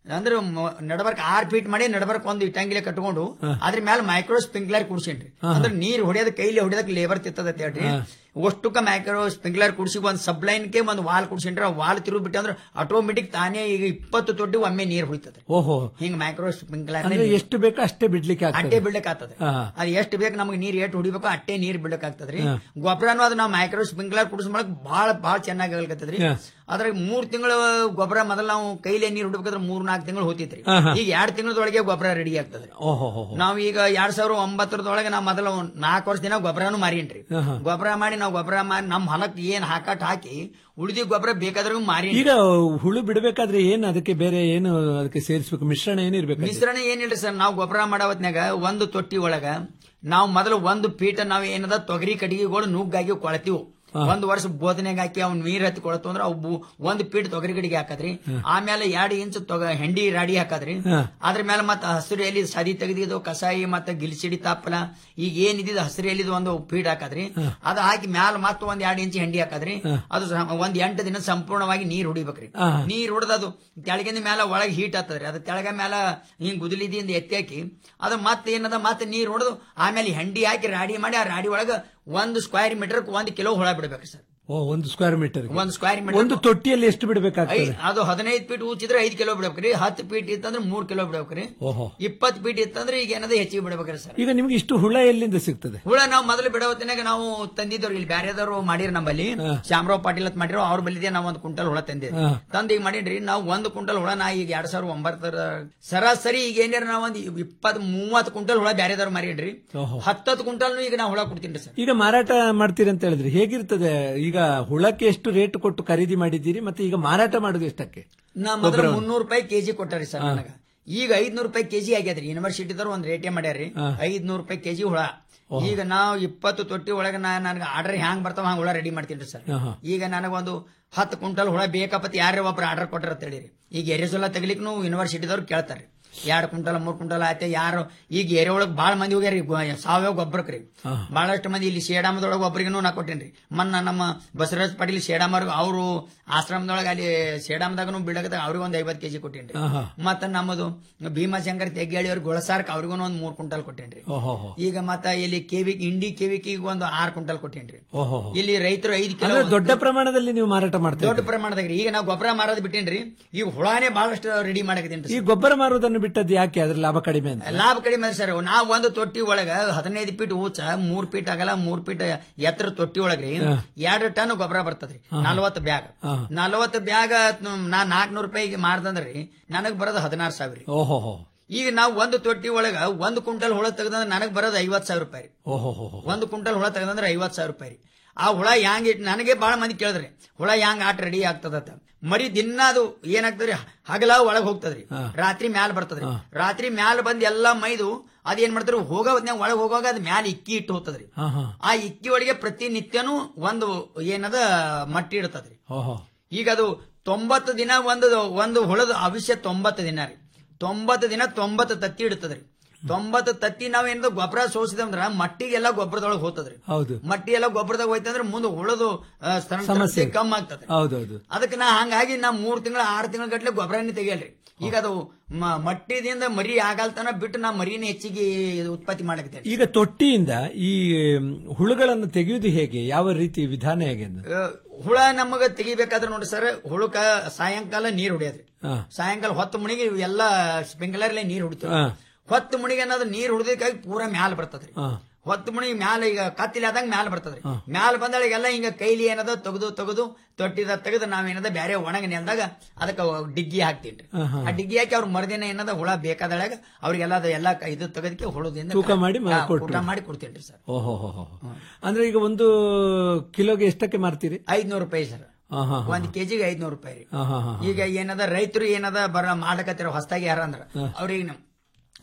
ಅಂದ್ರೆ ಮ- ನಡಬರ್ಕ್ ಆರ್ ಫೀಟ್ ಮಾಡಿ ನಡಬರ್ಕ್ ಒಂದು ಇಟ್ಟಂಗಿಲೆ ಕಟ್ಕೊಂಡು ಅದ್ರ ಮೇಲೆ ಮೈಕ್ರೋ ಸ್ಪ್ರಿಂಕ್ಲರ್ ಕುಡ್ಸೇನ್ರಿ ಅಂದ್ರೆ ನೀರ್ ಹೊಡೆಯೋದ್ ಕೈಲಿ ಹೊಡೆಯೋದಕ್ ಲೇಬರ್ ತಿತ್ತದ ಹೇಳ್ರಿ ಅಷ್ಟಕ್ಕ ಮೈಕ್ರೋ ಸ್ಪ್ರಿಂಕ್ಲರ್ ಕುಡ್ಸಿ ಒಂದ್ ಸಬ್ ಲೈನ್ಗೆ ಒಂದ್ ವಾಲ್ ಕುಡ್ಸೇನ್ರಿ ಆ ವಾಲ್ ತಿರುಗಿ ಬಿಟ್ಟು ಅಂದ್ರೆ ಆಟೋಮೆಟಿಕ್ ತಾನೇ ಈಗ ಇಪ್ಪತ್ತು ತೊಟ್ಟಿ ಒಮ್ಮೆ ನೀರ್ ಹೊಡಿತದೆ ಓಹೋ ಹಿಂಗ್ ಮೈಕ್ರೋ ಸ್ಪ್ರಿಂಕ್ಲರ್ ಅಂದ್ರೆ ಎಷ್ಟು ಬೇಕೋ ಅಷ್ಟೇ ಬಿಡ್ಲಿಕ್ಕೆ ಅಟ್ಟೆ ಆಗ್ತದೆ ಬಿಡ್ಲಿಕ್ಕೆ ಆಗ್ತದೆ ಹಾ. ಅದ್ ಎಷ್ಟು ಬೇಕು ನಮ್ಗೆ ನೀರ್ ಎಷ್ಟು ಹೊಡಿಬೇಕು ಅಟ್ಟೆ ನೀರ್ ಬಿಡ್ಲಿಕ್ಕೆ ಆಗ್ತದ್ರಿ ಹಾ. ಗೊಬ್ಬರನು ಅದು ನಾವು ಮೈಕ್ರೋ ಸ್ಪ್ರಿಂಕ್ಲರ್ ಕುಡಿಸ್ ಮಾಡಕ್ ಬಹಳ ಬಹಳ ಚೆನ್ನಾಗಿ ಆಗಲ್ಕತ್ತದ್ರಿ ಹಾ. ಅದ್ರಾಗ ಮೂರ್ ತಿಂಗಳು ಗೊಬ್ಬರ ಮೊದಲ ನಾವು ಕೈಲೇ ನೀರ್ ಹೊಡ್ಬೇಕಾದ್ರೆ ಮೂರ್ ನಾಲ್ಕು ತಿಂಗಳು ಹೋತಿತ್ರಿ ಹಾ, ಹಾ. ಈಗ ಎರಡ್ ತಿಂಗಳದೊಳಗೆ ಗೊಬ್ಬರ ರೆಡಿ ಆಗ್ತದ್ರಿ ಓಹೋ ಹೋ ನಾವ್ ಈಗ ಎರಡ್ ಸಾವಿರ ಒಂಬತ್ತರದೊಳಗೆ ನಾವು ಮೊದಲ ಒಂದ್ ನಾಲ್ಕು ವರ್ಷ ದಿನ ಗೊಬ್ಬರನು ಮಾರಿನ್ರಿ ಹಾ, ಹಾ. ಗೊಬ್ಬರ ಮಾಡಿ ನಾವು ಗೊಬ್ಬರ ಮಾಡಿ ನಮ್ ಹೊಲಕ್ ಏನ್ ಹಾಕಟ್ ಹಾಕಿ ಉಳಿದಿ ಗೊಬ್ಬರ ಬೇಕಾದ್ರೂ ಮಾರಿ ಈಗ ಹುಳು ಬಿಡಬೇಕಾದ್ರೆ ಏನ್ ಅದಕ್ಕೆ ಬೇರೆ ಏನು ಅದಕ್ಕೆ ಸೇರಿಸಬೇಕು ಮಿಶ್ರಣ ಏನಿರ್ಬೇಕು ಮಿಶ್ರಣ ಏನಿಲ್ರಿ ಸರ್ ನಾವು ಗೊಬ್ಬರ ಮಾಡೋ ಹೊತ್ನ್ಯಾಗ ಒಂದು ತೊಟ್ಟಿ ಒಳಗ ನಾವು ಮೊದಲು ಒಂದು ಪೀಠ ನಾವು ಏನದ ತೊಗರಿ ಕಟ್ಟಿಗೆಗಳು ನುಗ್ಗಾಗಿ ಕೊಳತೀವು ಒಂದ್ ವರ್ಷ ಬೋಧನೆಗೆ ಹಾಕಿ ಅವ್ನ ನೀರ್ ಹತ್ತಿ ಕೊಳತು ಅಂದ್ರೆ ಅವು ಬು- ಒಂದ್ ಪೀಠ ತೊಗರಿ ಕಟ್ಟಿಗೆ ಹಾಕದ್ರಿ ಆಮೇಲೆ ಎರಡು ಇಂಚ್ ತೊಗ ಹೆಂಡಿ ರಾಡಿ ಹಾಕದ್ರಿ ಹಾ. ಅದ್ರ ಮೇಲೆ ಮತ್ತೆ ಹಸಿರು ಎಲ್ಲಿ ಸದಿ ತೆಗೆದಿದ್ದು ಕಸಾಯಿ ಮತ್ತೆ ಗಿಲ್ಸಿಡಿ ತಾಪಲ ಈಗ ಏನಿದ್ದು ಹಸಿರು ಎಲ್ಲಿದು ಒಂದು ಫೀಡ್ ಹಾಕದ್ರಿ ಅದು ಹಾಕಿ ಮ್ಯಾಲ ಮತ್ತೆ ಒಂದ್ ಎರಡು ಇಂಚ್ ಹೆಂಡಿ ಹಾಕದ್ರಿ ಅದು ಸ- ಒಂದ್ ಎಂಟು ದಿನ ಸಂಪೂರ್ಣವಾಗಿ ನೀರ್ ಹೊಡಿಬೇಕ್ರಿ ಹಾ. ನೀರ್ ಹೊಡೆದ ಅದು ತೆಳಗಿಂದ ಮೇಲೆ ಒಳಗೆ ಹೀಟ್ ಆಗ್ತದ್ರಿ ಅದು ತೆಳಗ ಮೇಲೆ ಹಿಂಗ್ ಗುದಲಿದಿಂದ ಎತ್ತಿ ಹಾಕಿ ಅದು ಮತ್ತೆ ಏನದ ಮತ್ತೆ ನೀರ್ ಹೊಡೆದು ಆಮೇಲೆ ಹೆಂಡಿ ಹಾಕಿ ರಾಡಿ ಮಾಡಿ ಆ ರಾಡಿ ಒಳಗ ಒಂದು ಸ್ಕ್ವೇರ್ ಮೀಟರ್ ಒಂದ್ ಕಿಲೋ ಹುಳ ಬಿಡ್ಬೇಕ್ರಿ ಸರ್ ಓ ಒಂದು ಸ್ಕ್ವೇರ್ ಮೀಟರ್ ಒಂದ್ ಸ್ಕ್ವೇರ್ ಮೀಟರ್ ಒಂದು ತೊಟ್ಟಿಯಲ್ಲಿ ಎಷ್ಟು ಬಿಡಬೇಕಾಗ್ತದೆ ಅದು ಹದಿನೈದು ಫೀಟ್ ಉಚ್ಚಿದ್ರೆ ಐದ್ ಕಿಲೋ ಬಿಡ್ಬೇಕ್ರಿ ಹತ್ತು ಫೀಟ್ ಇತ್ತಂದ್ರೆ ಮೂರ್ ಕಿಲೋ ಬಿಡ್ಬೇಕ್ರಿ ಓಹೋ ಇಪ್ಪತ್ತು ಫೀಟ್ ಇತ್ತಂದ್ರೆ ಈಗ ಏನದ ಹೆಚ್ಚಿಗೆ ಬಿಡ್ಬೇಕ್ರಿ ಸರ್ ಈಗ ನಿಮ್ಗೆ ಇಷ್ಟು ಹುಳ ಎಲ್ಲಿಂದ ಸಿಗ್ತದೆ ಹುಳ ನಾವು ಮೊದಲು ಬಿಡೋ ಹೊತ್ತಿನಾಗ ನಾವು ತಂದಿದ್ದವ್ರು ಇಲ್ಲಿ ಬ್ಯಾರೆದವ್ರು ಮಾಡಿರ್ ನಮ್ಮಲ್ಲಿ ಶಾಮರಾವ್ ಪಾಟೀಲ್ ಅಂತ ಮಾಡಿರೋ ಅವ್ರ ಬಲ್ಲಿದೆ ನಾವು ಒಂದು ಕುಂಟಲ್ ಹುಳ ತಂದಿದ್ವಿ ಹಾ. ತಂದ್ ಈಗ ಮಾಡಿನ್ರಿ ನಾವು ಒಂದು ಕುಂಟಲ್ ಹುಳ ನಾ ಈಗ ಎರಡ್ ಸಾವಿರದ ಒಂಬತ್ತರ ಸರಾಸರಿ ಈಗ ಏನಾರ ನಾವು ಒಂದು ಇಪ್ಪತ್ ಮೂವತ್ತು ಕುಂಟಲ್ ಹುಳ ಬ್ಯಾರೆದವ್ರು ಮಾರಿನ್ರಿ ಓಹೋ ಹತ್ತತ್ತು ಕುಂಟಲ್ ಈಗ ನಾವು ಹುಳ ಕೊಡ್ತೀನಿ ಸರ್ ಈಗ ಮಾರಾಟ ಮಾಡ್ತೀರಿ ಅಂತ ಹೇಳಿದ್ರಿ ಹೇಗಿರ್ತದೆ ಈಗ ಹುಳಕ್ಕೆ ಎಷ್ಟು ರೇಟ್ ಕೊಟ್ಟು ಖರೀದಿ ಮಾಡಿದ್ದೀರಿ ಮತ್ತೆ ಈಗ ಮಾರಾಟ ಮಾಡುದು ಎಷ್ಟಕ್ಕೆ ನಾ ಮೊದಲು ಗೊಬ್ಬರವನ್ನು? ಮುನ್ನೂರು ರೂಪಾಯಿ ಕೆಜಿ ಕೊಟ್ಟಾರಿ ಸರ್ ಹಾ. ನನಗ ಈಗ ಐದ್ನೂರು ರೂಪಾಯಿ ಕೆಜಿ ಆಗ್ಯದ್ರಿ ಯೂನಿವರ್ಸಿಟಿದವ್ರು ಒಂದ್ ರೇಟೇ ಮಾಡ್ಯಾರಿ ಹಾ. ಐದ್ನೂರು ರೂಪಾಯಿ ಕೆಜಿ ಹುಳ ಈಗ ನಾವು ಇಪ್ಪತ್ತು ತೊಟ್ಟಿ ಒಳಗೆ ನಾ ನನಗೆ ಆರ್ಡರ್ ಹ್ಯಾಂಗ್ ಬರ್ತಾವ ಹಂಗ ಹುಳ ರೆಡಿ ಮಾಡ್ತೀನಿ ಸರ್ ಆಹಾ. ಈಗ ನನಗೊಂದು ಹತ್ತು ಕ್ವಿಂಟಲ್ ಹುಳ ಬೇಕಪ್ಪತ್ ಯಾರೇ ಒಬ್ರು ಆರ್ಡರ್ ಕೊಟ್ಟಾರ ಅಂತ ಹೇಳಿರಿ ಈಗ ಎರೆಸೊಲ್ಲ ತೆಗಿಲಿಕ್ನು ಯೂನಿವರ್ಸಿಟಿದವ್ರು ಕೇಳ್ತಾರೆ ಎರಡು ಕ್ವಿಂಟಲ್ ಮೂರ್ ಕ್ವಿಂಟಲ್ ಆಯ್ತು ಯಾರು ಈಗ ಏರಿಯಾ ಒಳಗೆ ಬಾಳ ಮಂದಿ ಹೋಗ್ಯಾರಿ ಗೊ- ಸಾವಯವ ಗೊಬ್ಬರಕ್ರಿ ಬಹಳಷ್ಟು ಮಂದಿ ಇಲ್ಲಿ ಶೇಡಾಮದೊಳಗೆ ಒಬ್ಬರಿಗೂ ನಾ ಕೊಟ್ಟೇನ್ರಿ ಮೊನ್ನ ನಮ್ಮ ಬಸವರಾಜ್ ಪಾಟೀಲ್ ಶೇಡಾಮರ್ಗ ಅವರು ಆಶ್ರಮದೊಳಗೆ ಅಲ್ಲಿ ಶೇಡಾಮದಾಗನು ಬಿಡಕತ್ತ ಅವ್ರಿಗೆ ಒಂದ್ ಐವತ್ ಕೆಜಿ ಕೊಟ್ಟೇನ್ರಿ ಆಹಾ. ಮತ್ತ ನಮ್ಮದು ಭೀಮಾಶಂಕರ್ ತೆಗ್ಗಾಳಿ ಅವ್ರಿಗೆ ಗೊಳಸಾರ್ಕ್ ಅವ್ರಿಗೂ ಒಂದ್ ಮೂರ್ ಕ್ವಿಂಟಲ್ ಕೊಟ್ಟೇನ್ರಿ ಓಹೋ ಈಗ ಮತ್ತ ಇಲ್ಲಿ ಕೆವಿ ಇಂಡಿ ಕೆವಿಕಿ ಒಂದು ಆರ್ ಕ್ವಿಂಟಲ್ ಕೊಟ್ಟೇನ್ರಿ ಓಹೋ ಇಲ್ಲಿ ರೈತರು ಐದು ಕಿಲೋ ಅಂದ್ರೆ ದೊಡ್ಡ ಪ್ರಮಾಣದಲ್ಲಿ ನೀವು ಮಾರಾಟ ಮಾಡ್ತೀರಿ ದೊಡ್ಡ ಪ್ರಮಾಣದಾಗ ಈಗ ನಾವು ಗೊಬ್ಬರ ಮಾರೋದ್ ಬಿಟ್ಟೇನ್ರಿ ಈಗ ಹುಳಾನೇ ಬಹಳಷ್ಟು ರೆಡಿ ಮಾಡಕತ್ತೀನಿ ಈ ಗೊಬ್ಬರ ಮಾರುವುದನ್ನು ಬಿಟ್ಟದ್ದು ಯಾಕೆ ಅದ್ರ ಲಾಭ ಕಡಿಮೆ ಅಂತ ಲಾಭ ಕಡಿಮೆ ಅದ ಸರ್ ನಾವು ಒಂದು ತೊಟ್ಟಿ ಒಳಗ ಹದಿನೈದು ಫೀಟ್ ಊಚ ಮೂರ್ ಫೀಟ್ ಆಗಲ್ಲ ಮೂರ್ ಫೀಟ್ ಎತ್ತರ ತೊಟ್ಟಿ ಒಳಗ್ರಿ ಹಾ. ಎರಡು ಟನ್ ಗೊಬ್ಬರ ಬರ್ತದ್ರಿ ಹಾ. ನಲ್ವತ್ತು ಬ್ಯಾಗ್ ಹಾ. ನಲ್ವತ್ತು ಬ್ಯಾಗ್ ನಾ ನಾಲ್ಕನೂರು ರೂಪಾಯಿಗೆ ಮಾರ್ದಂದ್ರಿ ನನಗ್ ಬರೋದು ಹದಿನಾರು ಸಾವಿರ ರೀ. ಓಹೋ ಹೋ ಈಗ ನಾವು ಒಂದು ತೊಟ್ಟಿ ಒಳಗ ಒಂದು ಕ್ವಿಂಟಲ್ ಹುಳ ತೆಗೆದಂದ್ರೆ ನನಗ್ ಬರೋದು ಐವತ್ ಸಾವಿರ ರೂಪಾಯಿ ರೀ. ಓಹೋ ಹೋ ಹೋ ಒಂದು ಕ್ವಿಂಟಲ್ ಹುಳ ತೆಗೆದಂದ್ರೆ ಐವತ್ ಸಾವಿರ ರೂಪಾಯಿ ರೀ. ಆ ಹುಳ ಹ್ಯಾಂಗ್ ಇಟ್ ನನಗೆ ಬಹಳ ಮಂದಿ ಕೇಳಿದ್ರಿ ಹುಳ ಹ್ಯಾಂಗ್ ಆಟ ರೆಡಿ ಆಗ್ತದತ್ತ ಮರಿ ದಿನ ಅದು ಏನಾಗ್ತದ್ರಿ ಹಗಲ ಒಳಗ್ ಹೋಗ್ತದ್ರಿ ರಾತ್ರಿ ಮ್ಯಾಲ ಬರ್ತದ್ರಿ ರಾತ್ರಿ ಮ್ಯಾಲ ಬಂದ್ ಎಲ್ಲಾ ಮೈದು ಅದೇನ್ ಮಾಡ್ತಾರ ಹೋಗೋ ಹೊತ್ನ್ಯಾಗ ಒಳಗ್ ಹೋಗುವಾಗ ಅದ್ ಮ್ಯಾಲ ಇಕ್ಕಿ ಇಟ್ಟು ಹೋಗ್ತದ್ರಿ ಹಾ ಹಾ ಆ ಇಕ್ಕಿ ಒಳಗೆ ಪ್ರತಿನಿತ್ಯನೂ ಒಂದು ಏನದ ಮಟ್ಟಿ ಇಡ್ತದ್ರಿ ಓಹೋ ಈಗ ಅದು ತೊಂಬತ್ತು ದಿನ ಒಂದು ಒಂದು ಹುಳದ ಅವಶ್ಯ ತೊಂಬತ್ತು ದಿನ ರೀ ತೊಂಬತ್ತು ದಿನ ತೊಂಬತ್ತು ತತ್ತಿ ಇಡ್ತದ್ರಿ ತೊಂಬತ್ತು ತತ್ತಿ ನಾವ್ ಏನದ ಗೊಬ್ಬರ ಸೋಸಿದಂದ್ರ ಮಟ್ಟಿಗೆಲ್ಲ ಗೊಬ್ಬರದೊಳಗೆ ಹೋಗ್ತದ್ರಿ ಹೌದು ಮಟ್ಟಿ ಎಲ್ಲ ಗೊಬ್ಬರದಾಗ ಹೋಯ್ತಂದ್ರೆ ಮುಂದೆ ಹುಳದು ಆ, ಸ್ತನ- ಸಮಸ್ಯೆ ಕಮ್ಮಿ ಆಗ್ತದೆ ಹೌದೌದು ಅದಕ್ಕೆ ನಾ ಹಂಗಾಗಿ ನಾ ಮೂರ್ ತಿಂಗಳ ಆರು ತಿಂಗಳ ಗಟ್ಲೆ ಗೊಬ್ಬರನೇ ತೆಗಿಯಲ್ರಿ ಈಗ ಅದು ಮ- ಮಟ್ಟಿದಿಂದ ಮರಿ ಆಗಲ್ತನ ಬಿಟ್ಟು ನಾ ಮರಿನ ಹೆಚ್ಚಿಗೆ ಇದು ಉತ್ಪತ್ತಿ ಮಾಡಕತ್ತೇನೆ ಈಗ ತೊಟ್ಟಿಯಿಂದ ಈ ಮ್, ಹುಳುಗಳನ್ನು ತೆಗೆಯುವುದು ಹೇಗೆ ಯಾವ ರೀತಿ ವಿಧಾನ ಹೇಗೆ ಅಂತ? ಆ, ಹುಳ ನಮಗ ತೆಗಿಬೇಕಾದ್ರೆ ನೋಡಿ ಸರ್ ಹುಳಕ ಸಾಯಂಕಾಲ ನೀರ್ ಹೊಡಿಯೋದ್ರಿ ಹಾ. ಸಾಯಂಕಾಲ ಹೊತ್ತು ಮುಣಿಗೆ ಎಲ್ಲ ಸ್ಪ್ರಿಂಕ್ಲರ್ ನೀರ್ ಹೊಡಿತೀವಿ ಹಾ. ಹೊತ್ತು ಮುಣಿಗೆ ಅನ್ನೋದು ನೀರ್ ಹೊಡೆದಕ್ಕಾಗಿ ಪೂರಾ ಮ್ಯಾಲ ಬರ್ತದ್ರಿ ಹಾ. ಹೊತ್ತು ಮುಣಿಗೆ ಮ್ಯಾಲ ಈಗ ಕತ್ತಿಲಿ ಆದಂಗ ಮ್ಯಾಲ ಬರ್ತದ್ರಿ ಮ್ಯಾಲ ಬಂದಳಿಗೆಲ್ಲ ಹಿಂಗ ಕೈಲಿ ಏನದ ತೆಗೆದು ತೆಗೆದು ತೊಟ್ಟಿದ ತೆಗೆದು ನಾವೇನದ ಬ್ಯಾರೆ ಒಣಗ ನೆಲ್ದಾಗ ಅದಕ್ಕೆ ಡಿಗ್ಗಿ ಹಾಕ್ತೀನಿ ಹಾ, ಹಾ. ಆ ಡಿಗ್ಗಿ ಹಾಕಿ ಅವ್ರ ಮರುದಿನ ಏನದ ಹುಳ ಬೇಕಾದಳಾಗ ಅವ್ರಿಗೆಲ್ಲ ಅದು ಎಲ್ಲ ಇದು ತೆಗೆದಕ್ಕೆ ಹುಳದಿಂದ ತೂಕ ಮಾಡಿ ಮ- ಹಾ, ಕೊಟ್ರು. ಊಟ ಮಾಡಿ ಕೊಡ್ತೀನಿ ಸರ್ ಓಹೋ ಹೋ ಹೋ ಅಂದ್ರೆ ಈಗ ಒಂದು ಕಿಲೋಗೆ ಎಷ್ಟಕ್ಕೆ ಮಾರ್ತೀರಿ ಐದ್ನೂರು ರೂಪಾಯಿ ಸರ್ ಹಾ, ಹಾ, ಹಾ. ಒಂದ್ ಕೆಜಿಗೆ ಐದ್ನೂರು ರೂಪಾಯಿ ರೀ ಹಾ, ಹಾ, ಹಾ. ಈಗ ಏನದ ರೈತರು ಏನದ ಬರ ಮಾಡಕತ್ತಿರ ಹೊಸದಾಗಿ ಯಾರ ಅಂದ್ರ ಅವ್ರಿಗೆ ನಮ್